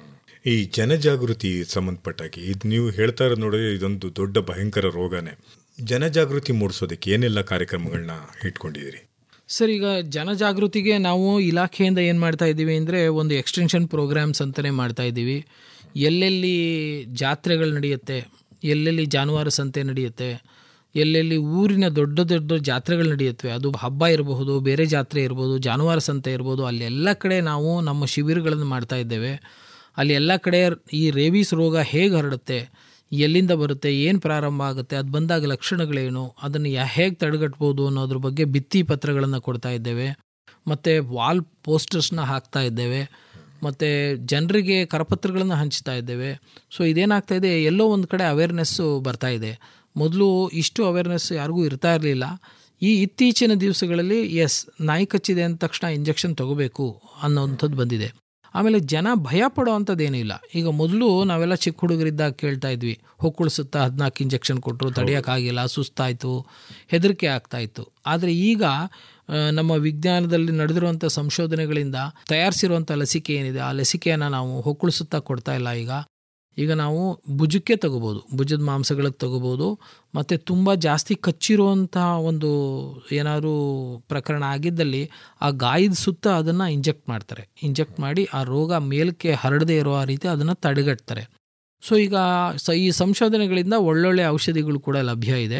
ಈ ಜನಜಾಗೃತಿ ಸಂಬಂಧಪಟ್ಟಾಗಿ ಇದು ನೀವು ಹೇಳ್ತಾ ಇರೋದು ನೋಡಿದ್ರೆ ಇದೊಂದು ದೊಡ್ಡ ಭಯಂಕರ ರೋಗನೇ ಜನಜಾಗೃತಿ ಮೂಡಿಸೋದಕ್ಕೆ ಏನೆಲ್ಲ ಕಾರ್ಯಕ್ರಮಗಳನ್ನ ಇಟ್ಕೊಂಡಿದ್ದೀರಿ ಸರ್ ಈಗ ಜನಜಾಗೃತಿಗೆ ನಾವು ಇಲಾಖೆಯಿಂದ ಏನು ಮಾಡ್ತಾ ಇದ್ದೀವಿ ಅಂದರೆ ಒಂದು ಎಕ್ಸ್ಟೆನ್ಷನ್ ಪ್ರೋಗ್ರಾಮ್ಸ್ ಅಂತಲೇ ಮಾಡ್ತಾ ಇದ್ದೀವಿ ಎಲ್ಲೆಲ್ಲಿ ಜಾತ್ರೆಗಳು ನಡೆಯುತ್ತೆ ಎಲ್ಲೆಲ್ಲಿ ಜಾನುವಾರು ಸಂತೆ ನಡೆಯುತ್ತೆ ಎಲ್ಲೆಲ್ಲಿ ಊರಿನ ದೊಡ್ಡ ದೊಡ್ಡ ಜಾತ್ರೆಗಳು ನಡೆಯುತ್ತವೆ ಅದು ಹಬ್ಬ ಇರಬಹುದು ಬೇರೆ ಜಾತ್ರೆ ಇರ್ಬೋದು ಜಾನುವಾರು ಸಂತೆ ಇರ್ಬೋದು ಅಲ್ಲಿ ಎಲ್ಲ ಕಡೆ ನಾವು ನಮ್ಮ ಶಿಬಿರಗಳನ್ನು ಮಾಡ್ತಾ ಇದ್ದೇವೆ ಅಲ್ಲಿ ಎಲ್ಲ ಕಡೆ ಈ ರೇಬೀಸ್ ರೋಗ ಹೇಗೆ ಹರಡುತ್ತೆ ಎಲ್ಲಿಂದ ಬರುತ್ತೆ ಏನು ಪ್ರಾರಂಭ ಆಗುತ್ತೆ ಅದು ಬಂದಾಗ ಲಕ್ಷಣಗಳೇನು ಅದನ್ನು ಯಾ ಹೇಗೆ ತಡೆಗಟ್ಬೋದು ಅನ್ನೋದ್ರ ಬಗ್ಗೆ ಭಿತ್ತಿ ಪತ್ರಗಳನ್ನು ಕೊಡ್ತಾ ಇದ್ದೇವೆ ಮತ್ತು ವಾಲ್ ಪೋಸ್ಟರ್ಸ್ನ ಹಾಕ್ತಾ ಇದ್ದೇವೆ ಮತ್ತು ಜನರಿಗೆ ಕರಪತ್ರಗಳನ್ನು ಹಂಚ್ತಾ ಇದ್ದೇವೆ ಸೊ ಇದೇನಾಗ್ತಾ ಇದೆ ಎಲ್ಲೋ ಒಂದು ಕಡೆ ಅವೇರ್ನೆಸ್ಸು ಬರ್ತಾ ಇದೆ ಮೊದಲು ಇಷ್ಟು ಅವೇರ್ನೆಸ್ ಯಾರಿಗೂ ಇರ್ತಾ ಇರಲಿಲ್ಲ ಈ ಇತ್ತೀಚಿನ ದಿವಸಗಳಲ್ಲಿ ಎಸ್ ನಾಯಿ ಕಚ್ಚಿದೆ ಅಂದ ತಕ್ಷಣ ಇಂಜೆಕ್ಷನ್ ತಗೋಬೇಕು ಅನ್ನೋವಂಥದ್ದು ಬಂದಿದೆ ಆಮೇಲೆ ಜನ ಭಯ ಪಡೋ ಅಂಥದ್ದೇನಿಲ್ಲ ಈಗ ಮೊದಲು ನಾವೆಲ್ಲ ಚಿಕ್ಕ ಹುಡುಗರಿದ್ದಾಗ ಕೇಳ್ತಾ ಇದ್ವಿ ಹೊಕ್ಕುಳಿಸುತ್ತಾ ಹದಿನಾಲ್ಕು ಇಂಜೆಕ್ಷನ್ ಕೊಟ್ಟರು ತಡೆಯೋಕ್ಕಾಗಿಲ್ಲ ಸುಸ್ತಾಯಿತು ಹೆದರಿಕೆ ಆಗ್ತಾಯಿತ್ತು ಆದರೆ ಈಗ ಆ, ನಮ್ಮ ವಿಜ್ಞಾನದಲ್ಲಿ ನಡೆದಿರುವಂಥ ಸಂಶೋಧನೆಗಳಿಂದ ತಯಾರಿಸಿರುವಂಥ ಲಸಿಕೆ ಏನಿದೆ ಆ ಲಸಿಕೆಯನ್ನು ನಾವು ಹೊಕ್ಕುಳಿಸುತ್ತಾ ಕೊಡ್ತಾ ಇಲ್ಲ ಈಗ ಈಗ ನಾವು ಭುಜಕ್ಕೆ ತಗೋಬೋದು ಭುಜದ ಮಾಂಸಗಳಿಗೆ ತಗೋಬೋದು ಮತ್ತು ತುಂಬ ಜಾಸ್ತಿ ಕಚ್ಚಿರುವಂಥ ಒಂದು ಏನಾದರೂ ಪ್ರಕರಣ ಆಗಿದ್ದಲ್ಲಿ ಆ ಗಾಯದ ಸುತ್ತ ಅದನ್ನು ಇಂಜೆಕ್ಟ್ ಮಾಡ್ತಾರೆ ಇಂಜೆಕ್ಟ್ ಮಾಡಿ ಆ ರೋಗ ಮೇಲಕ್ಕೆ ಹರಡದೇ ಇರೋ ರೀತಿ ಅದನ್ನು ತಡೆಗಟ್ತಾರೆ ಸೊ ಈಗ ಸ ಈ ಸಂಶೋಧನೆಗಳಿಂದ ಒಳ್ಳೊಳ್ಳೆ ಔಷಧಿಗಳು ಕೂಡ ಲಭ್ಯ ಇದೆ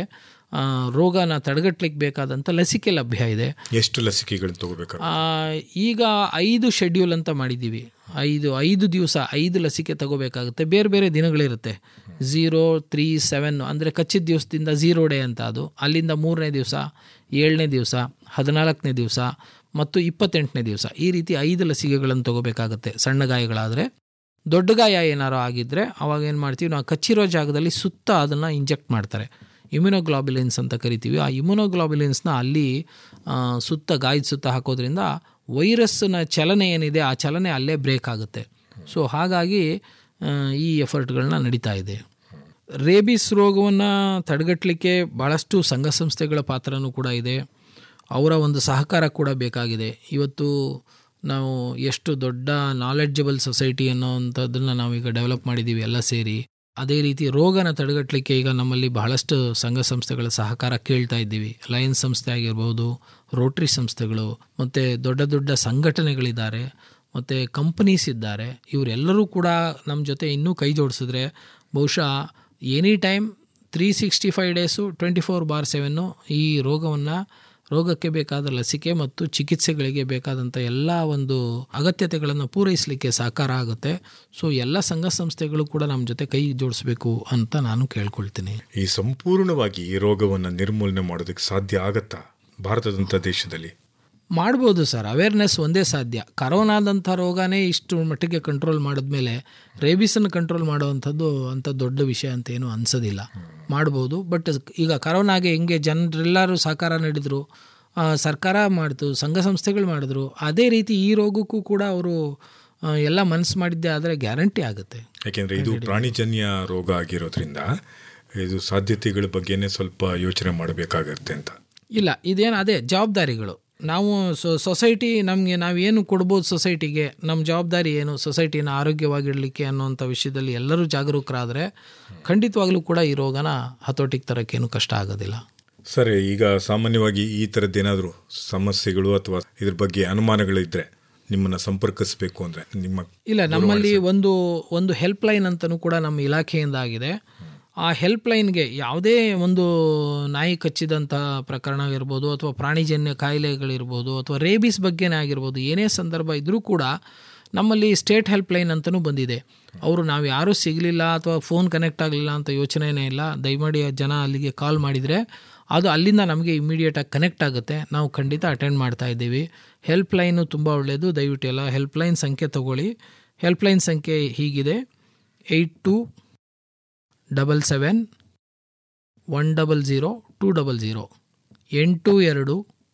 ಆ, ರೋಗನ ತಡೆಗಟ್ಟಲಿಕ್ಕೆ ಬೇಕಾದಂಥ ಲಸಿಕೆ ಲಭ್ಯ ಇದೆ ಎಷ್ಟು ಲಸಿಕೆಗಳನ್ನು ತಗೋಬೇಕಾಗುತ್ತೆ ಆ, ಈಗ ಐದು ಶೆಡ್ಯೂಲ್ ಅಂತ ಮಾಡಿದ್ದೀವಿ ಐದು ಐದು ದಿವಸ ಐದು ಲಸಿಕೆ ತಗೋಬೇಕಾಗುತ್ತೆ ಬೇರೆ ಬೇರೆ ದಿನಗಳಿರುತ್ತೆ ಝೀರೋ ತ್ರೀ ಸೆವೆನ್ ಅಂದರೆ ಕಚ್ಚಿದ ದಿವಸದಿಂದ ಝೀರೋ ಡೇ ಅಂತ ಅದು ಅಲ್ಲಿಂದ ಮೂರನೇ ದಿವಸ ಏಳನೇ ದಿವಸ ಹದಿನಾಲ್ಕನೇ ದಿವಸ ಮತ್ತು ಇಪ್ಪತ್ತೆಂಟನೇ ದಿವಸ ಈ ರೀತಿ ಐದು ಲಸಿಕೆಗಳನ್ನು ತಗೋಬೇಕಾಗುತ್ತೆ ಸಣ್ಣ ಗಾಯಗಳಾದರೆ ದೊಡ್ಡ ಗಾಯ ಏನಾರು ಆಗಿದ್ದರೆ ಅವಾಗ ಏನು ಮಾಡ್ತೀವಿ ನಾವು ಕಚ್ಚಿರೋ ಜಾಗದಲ್ಲಿ ಸುತ್ತ ಅದನ್ನು ಇಂಜೆಕ್ಟ್ ಮಾಡ್ತಾರೆ ಇಮ್ಯುನೋಗ್ಲಾಬುಲಿನ್ಸ್ ಅಂತ ಕರಿತೀವಿ ಆ ಇಮ್ಯುನೋಗ್ಲಾಬುಲಿನ್ಸ್ನ ಅಲ್ಲಿ ಆ, ಸುತ್ತ ಗಾಯದ ಸುತ್ತ ಹಾಕೋದ್ರಿಂದ ವೈರಸ್ನ ಚಲನೆ ಏನಿದೆ ಆ ಚಲನೆ ಅಲ್ಲೇ ಬ್ರೇಕ್ ಆಗುತ್ತೆ ಸೊ ಹಾಗಾಗಿ ಆ, ಈ ಎಫರ್ಟ್ಗಳನ್ನ ನಡೀತಾ ಇದೆ ರೇಬಿಸ್ ರೋಗವನ್ನು ತಡೆಗಟ್ಟಲಿಕ್ಕೆ ಭಾಳಷ್ಟು ಸಂಘ ಸಂಸ್ಥೆಗಳ ಪಾತ್ರನೂ ಕೂಡ ಇದೆ ಅವರ ಒಂದು ಸಹಕಾರ ಕೂಡ ಬೇಕಾಗಿದೆ ಇವತ್ತು ನಾವು ಎಷ್ಟು ದೊಡ್ಡ ನಾಲೆಡ್ಜಬಲ್ ಸೊಸೈಟಿ ಅನ್ನೋವಂಥದ್ದನ್ನು ನಾವೀಗ ಡೆವಲಪ್ ಮಾಡಿದ್ದೀವಿ ಎಲ್ಲ ಸೇರಿ ಅದೇ ರೀತಿ ರೋಗನ ತಡೆಗಟ್ಟಲಿಕ್ಕೆ ಈಗ ನಮ್ಮಲ್ಲಿ ಬಹಳಷ್ಟು ಸಂಘ ಸಂಸ್ಥೆಗಳ ಸಹಕಾರ ಕೇಳ್ತಾ ಇದ್ದೀವಿ ಲಯನ್ಸ್ ಸಂಸ್ಥೆ ಆಗಿರ್ಬೋದು ರೋಟ್ರಿ ಸಂಸ್ಥೆಗಳು ಮತ್ತು ದೊಡ್ಡ ದೊಡ್ಡ ಸಂಘಟನೆಗಳಿದ್ದಾರೆ ಮತ್ತು ಕಂಪನೀಸ್ ಇದ್ದಾರೆ ಇವರೆಲ್ಲರೂ ಕೂಡ ನಮ್ಮ ಜೊತೆ ಇನ್ನೂ ಕೈ ಜೋಡಿಸಿದ್ರೆ ಬಹುಶಃ any time three sixty five days twenty four bar seven ಈ ರೋಗವನ್ನು ರೋಗಕ್ಕೆ ಬೇಕಾದ ಲಸಿಕೆ ಮತ್ತು ಚಿಕಿತ್ಸೆಗಳಿಗೆ ಬೇಕಾದಂಥ ಎಲ್ಲ ಒಂದು ಅಗತ್ಯತೆಗಳನ್ನು ಪೂರೈಸಲಿಕ್ಕೆ ಸಹಕಾರ ಆಗುತ್ತೆ ಸೊ ಎಲ್ಲ ಸಂಘ ಸಂಸ್ಥೆಗಳು ಕೂಡ ನಮ್ಮ ಜೊತೆ ಕೈ ಜೋಡಿಸ್ಬೇಕು ಅಂತ ನಾನು ಕೇಳ್ಕೊಳ್ತೀನಿ ಈ ಸಂಪೂರ್ಣವಾಗಿ ಈ ರೋಗವನ್ನು ನಿರ್ಮೂಲನೆ ಮಾಡೋದಕ್ಕೆ ಸಾಧ್ಯ ಆಗತ್ತಾ ಭಾರತದಂಥ ದೇಶದಲ್ಲಿ ಮಾಡ್ಬೋದು ಸರ್ ಅವೇರ್ನೆಸ್ ಒಂದೇ ಸಾಧ್ಯ ಕರೋನಾದಂಥ ರೋಗನೇ ಇಷ್ಟು ಮಟ್ಟಿಗೆ ಕಂಟ್ರೋಲ್ ಮಾಡಿದ್ಮೇಲೆ ರೇಬಿಸನ್ನು ಕಂಟ್ರೋಲ್ ಮಾಡುವಂಥದ್ದು ಅಂಥ ದೊಡ್ಡ ವಿಷಯ ಅಂತ ಏನು ಅನ್ಸೋದಿಲ್ಲ ಮಾಡ್ಬೋದು ಬಟ್ ಈಗ ಕರೋನಾಗೆ ಹೆಂಗೆ ಜನರೆಲ್ಲರೂ ಸಹಕಾರ ನೀಡಿದ್ರು ಆ, ಸರ್ಕಾರ ಮಾಡ್ತು ಸಂಘ ಸಂಸ್ಥೆಗಳು ಮಾಡಿದ್ರು ಅದೇ ರೀತಿ ಈ ರೋಗಕ್ಕೂ ಕೂಡ ಅವರು ಎಲ್ಲ ಮನಸ್ಸು ಮಾಡಿದ್ದೆ ಆದರೆ ಗ್ಯಾರಂಟಿ ಆಗುತ್ತೆ ಯಾಕೆಂದ್ರೆ ಇದು ಪ್ರಾಣಿಜನ್ಯ ರೋಗ ಆಗಿರೋದ್ರಿಂದ ಇದು ಸಾಧ್ಯತೆಗಳ ಬಗ್ಗೆನೇ ಸ್ವಲ್ಪ ಯೋಚನೆ ಮಾಡಬೇಕಾಗತ್ತೆ ಅಂತ ಇಲ್ಲ ಇದೇನು ಅದೇ ಜವಾಬ್ದಾರಿಗಳು ನಾವು ಸೊ ಸೊಸೈಟಿ ನಮಗೆ ನಾವೇನು ಕೊಡ್ಬೋದು ಸೊಸೈಟಿಗೆ ನಮ್ಮ ಜವಾಬ್ದಾರಿ ಏನು ಸೊಸೈಟಿನ ಆರೋಗ್ಯವಾಗಿಡಲಿಕ್ಕೆ ಅನ್ನೋಂಥ ವಿಷಯದಲ್ಲಿ ಎಲ್ಲರೂ ಜಾಗರೂಕರಾದರೆ ಖಂಡಿತವಾಗ್ಲೂ ಕೂಡ ಈ ರೋಗನ ಹತೋಟಿಗೆ ತರೋಕ್ಕೇನು ಕಷ್ಟ ಆಗೋದಿಲ್ಲ ಸರಿ ಈಗ ಸಾಮಾನ್ಯವಾಗಿ ಈ ಥರದ್ದೇನಾದರೂ ಸಮಸ್ಯೆಗಳು ಅಥವಾ ಇದ್ರ ಬಗ್ಗೆ ಅನುಮಾನಗಳಿದ್ರೆ ನಿಮ್ಮನ್ನ ಸಂಪರ್ಕಿಸಬೇಕು ಅಂದ್ರೆ ನಿಮ್ಮ ಇಲ್ಲ ನಮ್ಮಲ್ಲಿ ಒಂದು ಒಂದು ಹೆಲ್ಪ್ ಲೈನ್ ಅಂತಲೂ ಕೂಡ ನಮ್ಮ ಇಲಾಖೆಯಿಂದ ಆಗಿದೆ ಆ ಹೆಲ್ಪ್ ಲೈನ್ಗೆ ಯಾವುದೇ ಒಂದು ನಾಯಿ ಕಚ್ಚಿದಂಥ ಪ್ರಕರಣ ಇರ್ಬೋದು ಅಥವಾ ಪ್ರಾಣಿಜನ್ಯ ಕಾಯಿಲೆಗಳಿರ್ಬೋದು ಅಥವಾ ರೇಬಿಸ್ ಬಗ್ಗೆನೇ ಆಗಿರ್ಬೋದು ಏನೇ ಸಂದರ್ಭ ಇದ್ದರೂ ಕೂಡ ನಮ್ಮಲ್ಲಿ ಸ್ಟೇಟ್ ಹೆಲ್ಪ್ ಲೈನ್ ಅಂತಲೂ ಬಂದಿದೆ ಅವರು ನಾವು ಯಾರೂ ಸಿಗಲಿಲ್ಲ ಅಥವಾ ಫೋನ್ ಕನೆಕ್ಟ್ ಆಗಲಿಲ್ಲ ಅಂತ ಯೋಚನೆನೇ ಇಲ್ಲ ದಯಮಾಡಿ ಆ ಜನ ಅಲ್ಲಿಗೆ ಕಾಲ್ ಮಾಡಿದರೆ ಅದು ಅಲ್ಲಿಂದ ನಮಗೆ ಇಮಿಡಿಯೇಟಾಗಿ ಕನೆಕ್ಟ್ ಆಗುತ್ತೆ ನಾವು ಖಂಡಿತ ಅಟೆಂಡ್ ಮಾಡ್ತಾ ಇದ್ದೀವಿ ಹೆಲ್ಪ್ ಲೈನು ತುಂಬ ಒಳ್ಳೆಯದು ದಯವಿಟ್ಟು ಎಲ್ಲ ಹೆಲ್ಪ್ ಲೈನ್ ಸಂಖ್ಯೆ ತಗೊಳ್ಳಿ ಹೆಲ್ಪ್ ಲೈನ್ ಸಂಖ್ಯೆ ಹೀಗಿದೆ eight two double seven one double zero two double zero ಎಂಟು ಎರಡು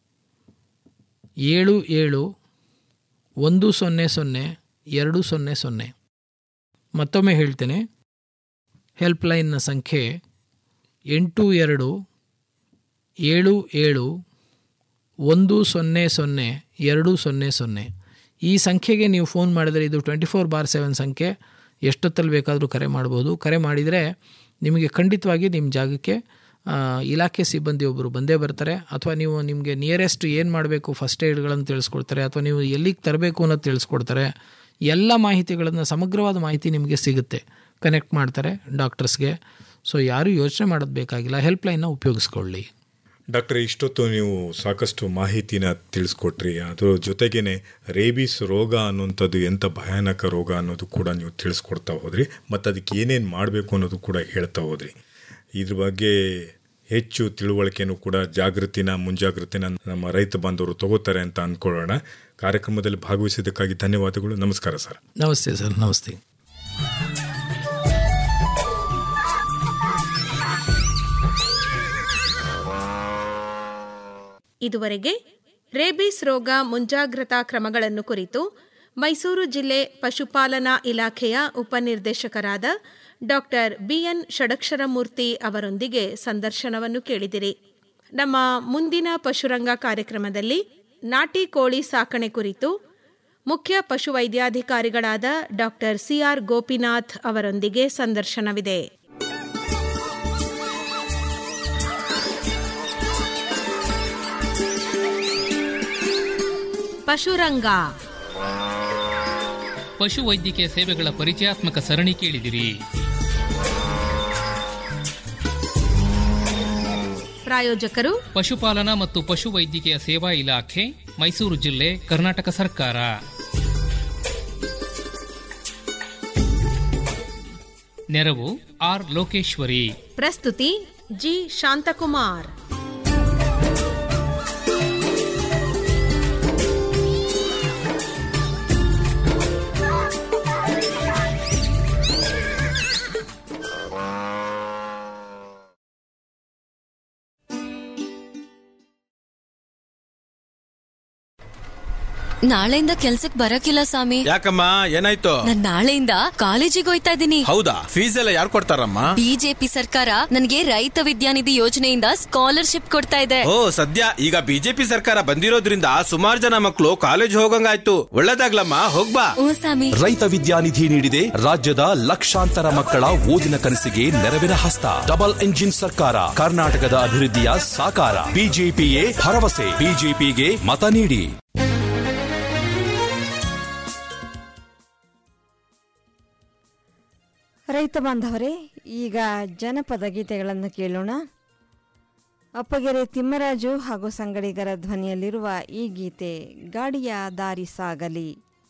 ಏಳು ಏಳು ಒಂದು ಸೊನ್ನೆ ಸೊನ್ನೆ ಎರಡು ಸೊನ್ನೆ ಸೊನ್ನೆ ಮತ್ತೊಮ್ಮೆ ಹೇಳ್ತೇನೆ ಹೆಲ್ಪ್ ಲೈನ್ನ ಸಂಖ್ಯೆ ಎಂಟು ಎರಡು ಏಳು ಏಳು ಒಂದು ಸೊನ್ನೆ ಸೊನ್ನೆ ಎರಡು ಸೊನ್ನೆ ಸೊನ್ನೆ ಈ ಸಂಖ್ಯೆಗೆ ನೀವು ಫೋನ್ ಮಾಡಿದರೆ ಇದು ಟ್ವೆಂಟಿ ಫೋರ್ ಬಾರ್ ಸೆವೆನ್ ಸಂಖ್ಯೆ ಎಷ್ಟೊತ್ತಲ್ಲಿ ಬೇಕಾದರೂ ಕರೆ ಮಾಡ್ಬೋದು ಕರೆ ಮಾಡಿದರೆ ನಿಮಗೆ ಖಂಡಿತವಾಗಿ ನಿಮ್ಮ ಜಾಗಕ್ಕೆ ಆ, ಇಲಾಖೆ ಸಿಬ್ಬಂದಿ ಒಬ್ಬರು ಬಂದೇ ಬರ್ತಾರೆ ಅಥವಾ ನೀವು ನಿಮಗೆ ನಿಯರೆಸ್ಟ್ ಏನು ಮಾಡಬೇಕು ಫಸ್ಟ್ ಏಡ್ಗಳನ್ನು ತಿಳಿಸ್ಕೊಡ್ತಾರೆ ಅಥವಾ ನೀವು ಎಲ್ಲಿಗೆ ತರಬೇಕು ಅನ್ನೋದು ತಿಳಿಸ್ಕೊಡ್ತಾರೆ ಎಲ್ಲ ಮಾಹಿತಿಗಳನ್ನು ಸಮಗ್ರವಾದ ಮಾಹಿತಿ ನಿಮಗೆ ಸಿಗುತ್ತೆ ಕನೆಕ್ಟ್ ಮಾಡ್ತಾರೆ ಡಾಕ್ಟರ್ಸ್ಗೆ ಸೊ ಯಾರೂ ಯೋಚನೆ ಮಾಡೋದು ಬೇಕಾಗಿಲ್ಲ ಹೆಲ್ಪ್ಲೈನ್ನ ಉಪಯೋಗಿಸ್ಕೊಳ್ಳಿ ಡಾಕ್ಟರ್ ಇಷ್ಟೊತ್ತು ನೀವು ಸಾಕಷ್ಟು ಮಾಹಿತಿನ ತಿಳಿಸ್ಕೊಟ್ರಿ ಅದ್ರ ಜೊತೆಗೇನೆ ರೇಬಿಸ್ ರೋಗ ಅನ್ನುವಂಥದ್ದು ಎಂಥ ಭಯಾನಕ ರೋಗ ಅನ್ನೋದು ಕೂಡ ನೀವು ತಿಳಿಸ್ಕೊಡ್ತಾ ಹೋದ್ರಿ ಮತ್ತು ಅದಕ್ಕೆ ಏನೇನು ಮಾಡಬೇಕು ಅನ್ನೋದು ಕೂಡ ಹೇಳ್ತಾ ಹೋದ್ರಿ ಇದ್ರ ಬಗ್ಗೆ ಹೆಚ್ಚು ತಿಳುವಳಿಕೆನೂ ಕೂಡ ಜಾಗೃತಿನ ಮುಂಜಾಗೃತಿನ ನಮ್ಮ ರೈತ ಬಾಂಧವರು ತಗೋತಾರೆ ಅಂತ ಅಂದ್ಕೊಳ್ಳೋಣ ಕಾರ್ಯಕ್ರಮದಲ್ಲಿ ಭಾಗವಹಿಸಿದ್ದಕ್ಕಾಗಿ ಧನ್ಯವಾದಗಳು ನಮಸ್ಕಾರ ಸರ್ ನಮಸ್ತೆ ಸರ್ ನಮಸ್ತೆ ಇದುವರೆಗೆ ರೇಬಿಸ್ ರೋಗ ಮುಂಜಾಗ್ರತಾ ಕ್ರಮಗಳನ್ನು ಕುರಿತು ಮೈಸೂರು ಜಿಲ್ಲೆ ಪಶುಪಾಲನಾ ಇಲಾಖೆಯ ಉಪನಿರ್ದೇಶಕರಾದ ಡಾಕ್ಟರ್ ಬಿಎನ್ ಷಡಕ್ಷರಮೂರ್ತಿ ಅವರೊಂದಿಗೆ ಸಂದರ್ಶನವನ್ನು ಕೇಳಿದಿರಿ ನಮ್ಮ ಮುಂದಿನ ಪಶುರಂಗ ಕಾರ್ಯಕ್ರಮದಲ್ಲಿ ನಾಟಿ ಕೋಳಿ ಸಾಕಣೆ ಕುರಿತು ಮುಖ್ಯ ಪಶುವೈದ್ಯಾಧಿಕಾರಿಗಳಾದ ಡಾಕ್ಟರ್ ಸಿಆರ್ ಗೋಪಿನಾಥ್ ಅವರೊಂದಿಗೆ ಸಂದರ್ಶನವಿದೆ ಪಶುರಂಗ ಪಶು ವೈದ್ಯಕೀಯ ಸೇವೆಗಳ ಪರಿಚಯಾತ್ಮಕ ಸರಣಿ ಕೇಳಿದಿರಿ ಪ್ರಾಯೋಜಕರು ಪಶುಪಾಲನಾ ಮತ್ತು ಪಶುವೈದ್ಯಕೀಯ ಸೇವಾ ಇಲಾಖೆ ಮೈಸೂರು ಜಿಲ್ಲೆ ಕರ್ನಾಟಕ ಸರ್ಕಾರ ನೆರವು ಆರ್ ಲೋಕೇಶ್ವರಿ ಪ್ರಸ್ತುತಿ ಜಿ ಶಾಂತಕುಮಾರ್ ನಾಳೆಯಿಂದ ಕೆಲ್ಸಕ್ ಬರಕಿಲ್ಲ ಸ್ವಾಮಿ ಯಾಕಮ್ಮ ಏನಾಯ್ತು ನಾನ್ ನಾಳೆಯಿಂದ ಕಾಲೇಜಿಗೆ ಹೋಯ್ತಾ ಇದ್ದೀನಿ ಹೌದಾ ಫೀಸ್ ಎಲ್ಲ ಯಾರು ಕೊಡ್ತಾರಮ್ಮ ಬಿಜೆಪಿ ಸರ್ಕಾರ ನನಗೆ ರೈತ ವಿದ್ಯಾನಿಧಿ ಯೋಜನೆಯಿಂದ ಸ್ಕಾಲರ್ಶಿಪ್ ಕೊಡ್ತಾ ಇದೆ ಓ ಸದ್ಯ ಈಗ ಬಿಜೆಪಿ ಸರ್ಕಾರ ಬಂದಿರೋದ್ರಿಂದ ಸುಮಾರು ಜನ ಮಕ್ಕಳು ಕಾಲೇಜ್ ಹೋಗಂಗಾಯ್ತು ಒಳ್ಳೇದಾಗ್ಲಮ್ಮ ಹೋಗ್ಬಾ ಹ್ಞೂ ಸ್ವಾಮಿ ರೈತ ವಿದ್ಯಾನಿಧಿ ನೀಡಿದೆ ರಾಜ್ಯದ ಲಕ್ಷಾಂತರ ಮಕ್ಕಳ ಓದಿನ ಕನಸಿಗೆ ನೆರವಿನ ಹಸ್ತ ಡಬಲ್ ಎಂಜಿನ್ ಸರ್ಕಾರ ಕರ್ನಾಟಕದ ಅಭಿವೃದ್ಧಿಯ ಸಾಕಾರ ಬಿಜೆಪಿಯೇ ಭರವಸೆ ಬಿಜೆಪಿಗೆ ಮತ ನೀಡಿ ರೈತ ಬಾಂಧವರೇ ಈಗ ಜನಪದ ಗೀತೆಗಳನ್ನು ಕೇಳೋಣ ಅಪ್ಪಗೆರೆ ತಿಮ್ಮರಾಜು ಹಾಗೂ ಸಂಗಡಿಗರ ಧ್ವನಿಯಲ್ಲಿರುವ ಈ ಗೀತೆ ಗಾಡಿಯ ದಾರಿ ಸಾಗಲಿ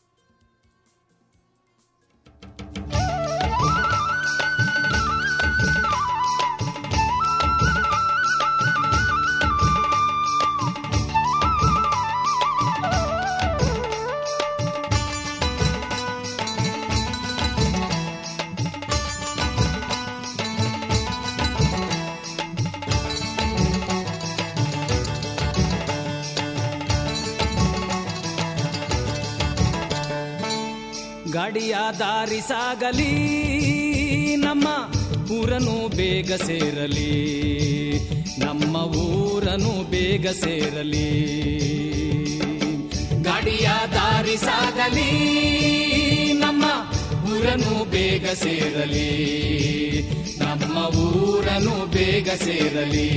ಗಾಡಿಯ ದಾರಿ ಸಾಗಲಿ ನಮ್ಮ ಊರನು ಬೇಗ ಸೇರಲಿ ನಮ್ಮ ಊರನು ಬೇಗ ಸೇರಲಿ ಗಾಡಿಯ ದಾರಿ ಸಾಗಲಿ ನಮ್ಮ ಊರನು ಬೇಗ ಸೇರಲಿ ನಮ್ಮ ಊರನು ಬೇಗ ಸೇರಲಿ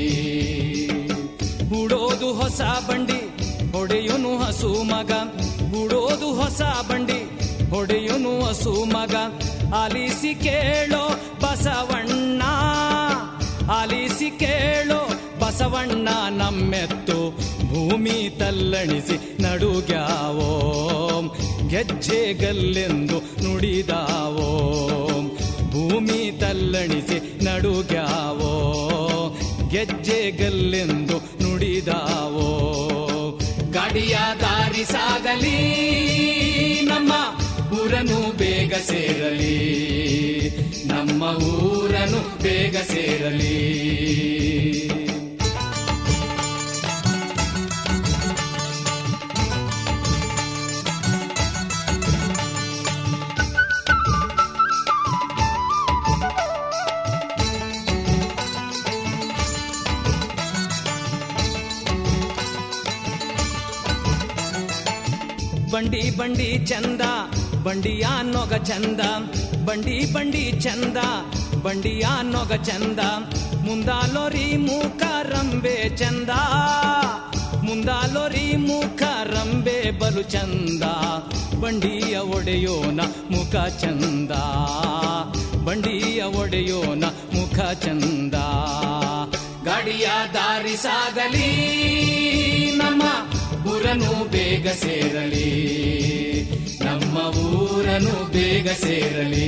ಹೂಡೋದು ಹೊಸ ಬಂಡಿ ಹೊಡೆಯುನು ಹಸು ಮಗ ಹೂಡೋದು ಹೊಸ ಬಂಡಿ ಹೊಡೆಯುನು ಹಸು ಮಗ ಆಲಿಸಿ ಕೇಳೋ ಬಸವಣ್ಣ ಆಲಿಸಿ ಕೇಳೋ ಬಸವಣ್ಣ ನಮ್ಮೆತ್ತು ಭೂಮಿ ತಲ್ಲಣಿಸಿ ನಡುಗ್ಯಾವೋ ಗೆಜ್ಜೆಗಲ್ಲೆಂದು ನುಡಿದಾವೋ ಭೂಮಿ ತಲ್ಲಣಿಸಿ ನಡುಗ್ಯಾವೋ ಗೆಜ್ಜೆಗಲ್ಲೆಂದು ನುಡಿದಾವೋ ಗಾಡಿಯ ದಾರಿ ಸಾಗಲಿ ನಮ್ಮ ಊರನು ಬೇಗ ಸೇರಲಿ ನಮ್ಮ ಊರನು ಬೇಗ ಸೇರಲಿ ಬಂಡಿ ಬಂಡಿ ಚಂದ ಬಂಡಿಯ ನೊಗ ಚಂದ ಬಂಡಿ ಬಂಡಿ ಚಂದ ಬಂಡಿಯ ನೊಗ ಚಂದ ಮುಂದಾಲೋರಿ ಮೂಕ ರಂಬೆ ಚಂದ ಮುಂದಾಲೋರಿ ಮೂಕ ರಂಬೆ ಬಲು ಚಂದ ಬಂಡಿಯ ಒಡೆಯೋನ ಮುಖ ಚಂದ ಬಂಡಿಯ ಒಡೆಯೋನ ಮುಖ ಚಂದ ಗಾಡಿಯ ದಾರಿ ಸಾಗಲಿ ನಮ್ಮ ಊರನು ಬೇಗ ಸೇರಲಿ ನಮ್ಮ ಊರನು ಬೇಗ ಸೇರಲಿ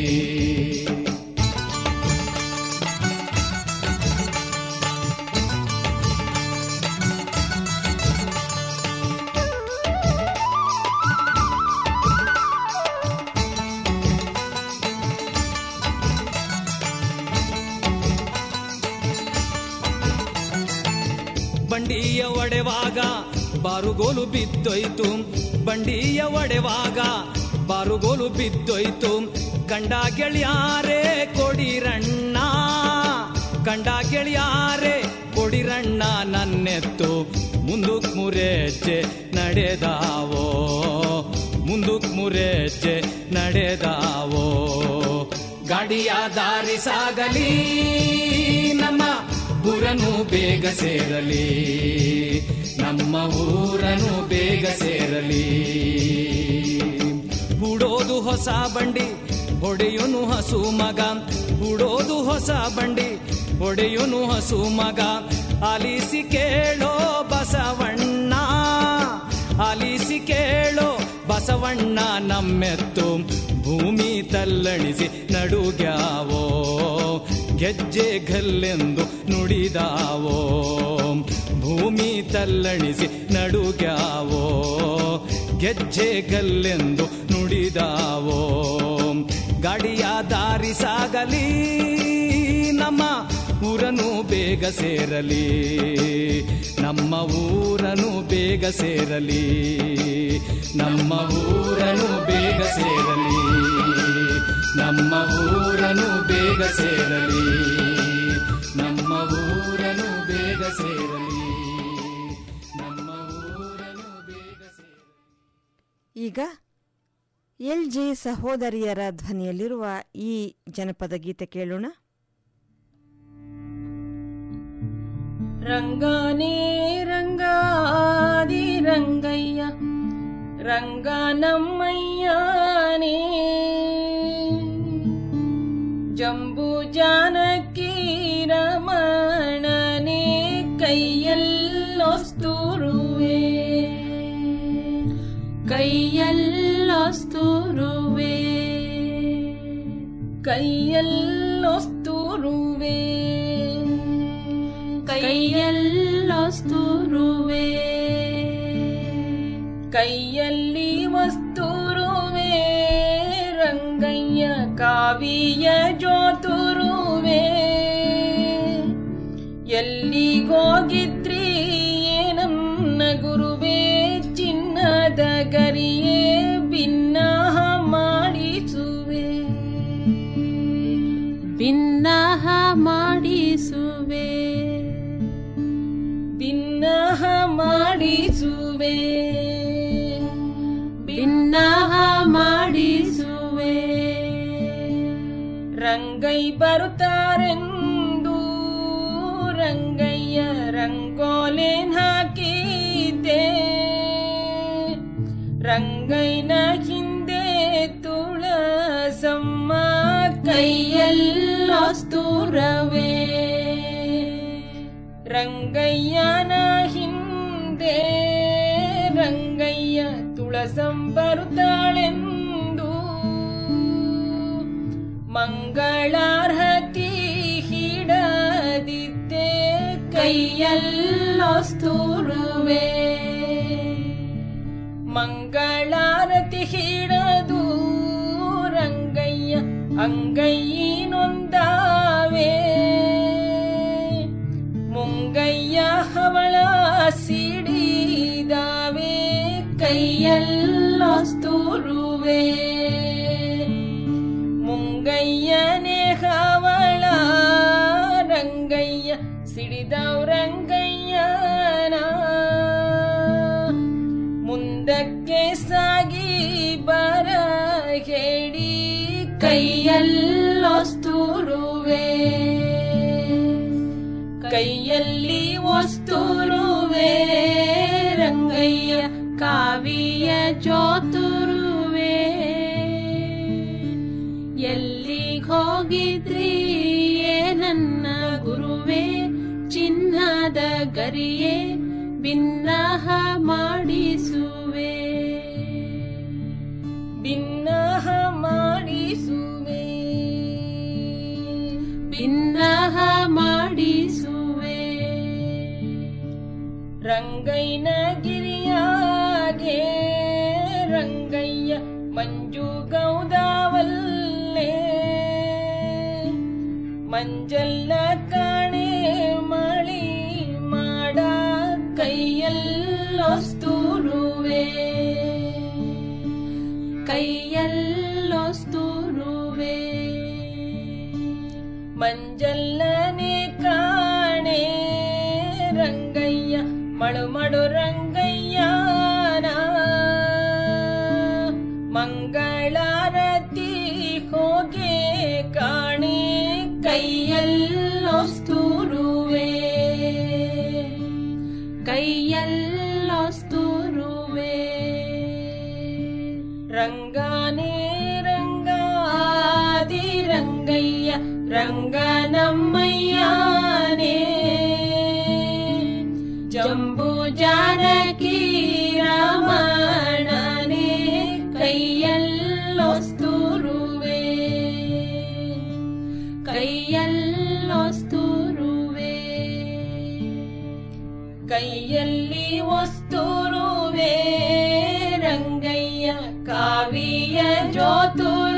ಬಂಡಿಯ ಒಡೆವಾಗ ಬಾರುಗೋಲು ಬಿದ್ದೋಯ್ತು ಬಂಡಿಯ ಒಡೆವಾಗ ಬಾರುಗೋಲು ಬಿದ್ದೋಯ್ತು ಕಂಡ ಗೆಳೆಯಾರೆ ಕೊಡಿರಣ್ಣ ಕಂಡ ಗೆಳೆಯಾರೆ ಕೊಡಿರಣ್ಣ ನನ್ನೆತ್ತು ಮುಂದಕ್ ಮುರೆಜ್ಜೆ ನಡೆದಾವೋ ಮುಂದಕ್ ಮುರೆಜ್ಜೆ ನಡೆದಾವೋ ಗಾಡಿಯ ದಾರಿ ಸಾಗಲಿ ನಮ್ಮ ಊರನು ಬೇಗ ಸೇರಲಿ ನಮ್ಮ ಊರನು ಬೇಗ ಸೇರಲಿ ಹೂಡೋದು ಹೊಸ ಬಂಡಿ ಹೊಡೆಯುನು ಹಸು ಮಗ ಹೂಡೋದು ಹೊಸ ಬಂಡಿ ಹೊಡೆಯುನು ಹಸು ಮಗ ಆಲಿಸಿ ಕೇಳೋ ಬಸವಣ್ಣ ಆಲಿಸಿ ಕೇಳೋ ಬಸವಣ್ಣ ನಮ್ಮೆತ್ತು ಭೂಮಿ ತಲ್ಲಣಿಸಿ ನಡುಗ್ಯಾವೋ ಗೆಜ್ಜೆ ಗಲ್ಲೆಂದು ನುಡಿದಾವೋ ಭೂಮಿ ತಲ್ಲಣಿಸಿ ನಡುಗ್ಯಾವೋ ಗೆಜ್ಜೆ ಗಲ್ಲೆಂದು ನುಡಿದಾವೋ ಗಾಡಿಯ ದಾರಿ ಸಾಗಲಿ ನಮ್ಮ ಊರನು ಬೇಗ ಸೇರಲಿ ನಮ್ಮ ಊರನು ಬೇಗ ಸೇರಲಿ ನಮ್ಮ ಊರನು ಬೇಗ ಸೇರಲಿ ನಮ್ಮ ಊರನು ಬೇಗ ಸೇರಲಿ ನಮ್ಮ ಊರನು ಬೇಗ ಸೇರಲಿ ನಮ್ಮ ಊರನು ಬೇಗ ಸೇರಲಿ ಈಗ ಎಲ್ ಜೆ ಸಹೋದರಿಯರ ಧ್ವನಿಯಲ್ಲಿರುವ ಈ ಜನಪದ ಗೀತೆ ಕೇಳೋಣ ರಂಗಾನೇ ರಂಗಾದಿ ರಂಗಯ್ಯ ರಂಗ ನಮ್ಮಯ್ಯನೇ ಜಂಬು ಜಾನಕಿ ರಮಣನೆ ಕೈಯಲ್ಲೊಸ್ತುರುವೆ ಕೈಯಲ್ಲೊಸ್ತುರುವೆ ಕೈಯಲ್ಲೊಸ್ತುರುವೆ ಕೈಯಲ್ಲೊಸ್ತುರುವೆ ಕೈಯಲ್ಲಿ ವಸ್ತುರುವೆ ರಂಗಯ್ಯ ಕಾವಿಯ ಜೋತುರುವೆ ಎಲ್ಲಿಗೋಗಿದ್ರಿ ಏನನ್ನ ಗುರುವೇ ಚಿನ್ನದ ಗರಿಯೇ ಭಿನ್ನಹ ಮಾಡಿಸುವೆ ಭಿನ್ನಹ ಮಾಡಿಸುವೆ ಭಿನ್ನಹ ಮಾಡಿಸುವೆ ಭಿನ್ನಹ ಮಾಡಿಸುವೆ ರಂಗೈ ಬರುತ್ತಾರೆಂದು ರಂಗಯ್ಯ ರಂಗೋಲೆನ್ ಹಾಕಿದ್ದೆ ರಂಗೈನ ಹಿಂದೆ ತುಳಸಮ್ಮ ಕೈಯಲ್ಲೊಸ್ತುರವೇ ರಂಗಯ್ಯನ ಹಿಂದೆ ರಂಗಯ್ಯ ತುಳಸಂ ಬರುತ್ತಾಳೆಂದು ಮಂಗಳಾರ್ಹತಿ ಹಿಡದಿದ್ದೆ ಕೈಯಲ್ಲೊಸ್ತುರುವೆ ಮಂಗಳಾರತಿ ಹಿಡದು ರಂಗಯ್ಯ ಅಂಗೈನೊಂದಾವೆ ಮುಂಗಯ್ಯ ಹವಳ ಸಿಡಿದಾವೆ ಕೈಯಲ್ಲೊಸ್ತುರುವೆ ಮುಂಗಯ್ಯನೆ ಹವಳ ರಂಗಯ್ಯ ಸಿಡಿದವ್ ರಂಗಯ್ಯನ ಮುಂದಕ್ಕೆ ಸಾಗಿ ಬರ ಹೇಳಿ ಕೈಯಲ್ಲೊಸ್ತುರುವೆ ಕೈಯಲ್ಲಿ ಒಸ್ತುರುವೆ ರಂಗಯ್ಯ ಕಾವಿಯ ಜೋತುರುವೆ ಎಲ್ಲಿಗೋಗಿದ್ರಿ ನನ್ನ ಗುರುವೆ ಚಿನ್ನದ ಗರಿಯೇ ಭಿನ್ನಹ ಮಾಡಿಸುವೆ ಭಿನ್ನಹ ಮಾಡಿಸುವೆ ಭಿನ್ನಹ ಮಾಡಿಸುವೆ ರಂಗೈನ ಗಿರಿಯಾಗೆ ರಂಗಯ್ಯ ಮಂಜು ಗೌದಾವಲ್ಲೇ ಮಂಜಲ್ಲ ಕಾಣೆ ಮಳಿ ಮಾಡ ಕೈಯಲ್ಲೊಸ್ತುರುವೆ ಕೈಯಲ್ಲೊಸ್ತುರುವೆ ಮಂಜಲ್ಲನೆ ಕಾಣೆ ರಂಗಯ್ಯ ಮಳು ಮಡು ರಂಗಯ್ಯನ ಮಂಗಳಾರತಿ ಹೋಗೆ ಕಾಣೆ ಕೈಯಲ್ಲೊಸ್ತುರುವೆ ಕೈಯಲ್ಲೊಸ್ತುರುವೆ ರಂಗಾನೇ ರಂಗ ರಂಗನಮ್ಮಯ್ಯನೇ ಜಂಬೂ ಜಾನಕಿ ರಮಣನೇ ಕೈಯಲ್ಲೊಸ್ತುರುವೆ ಕೈಯಲ್ಲೊಸ್ತುರುವೆ ಕೈಯಲ್ಲಿ ಒಸ್ತುರುವೆ ರಂಗಯ್ಯ ಕಾವಿಯ ಜೋತು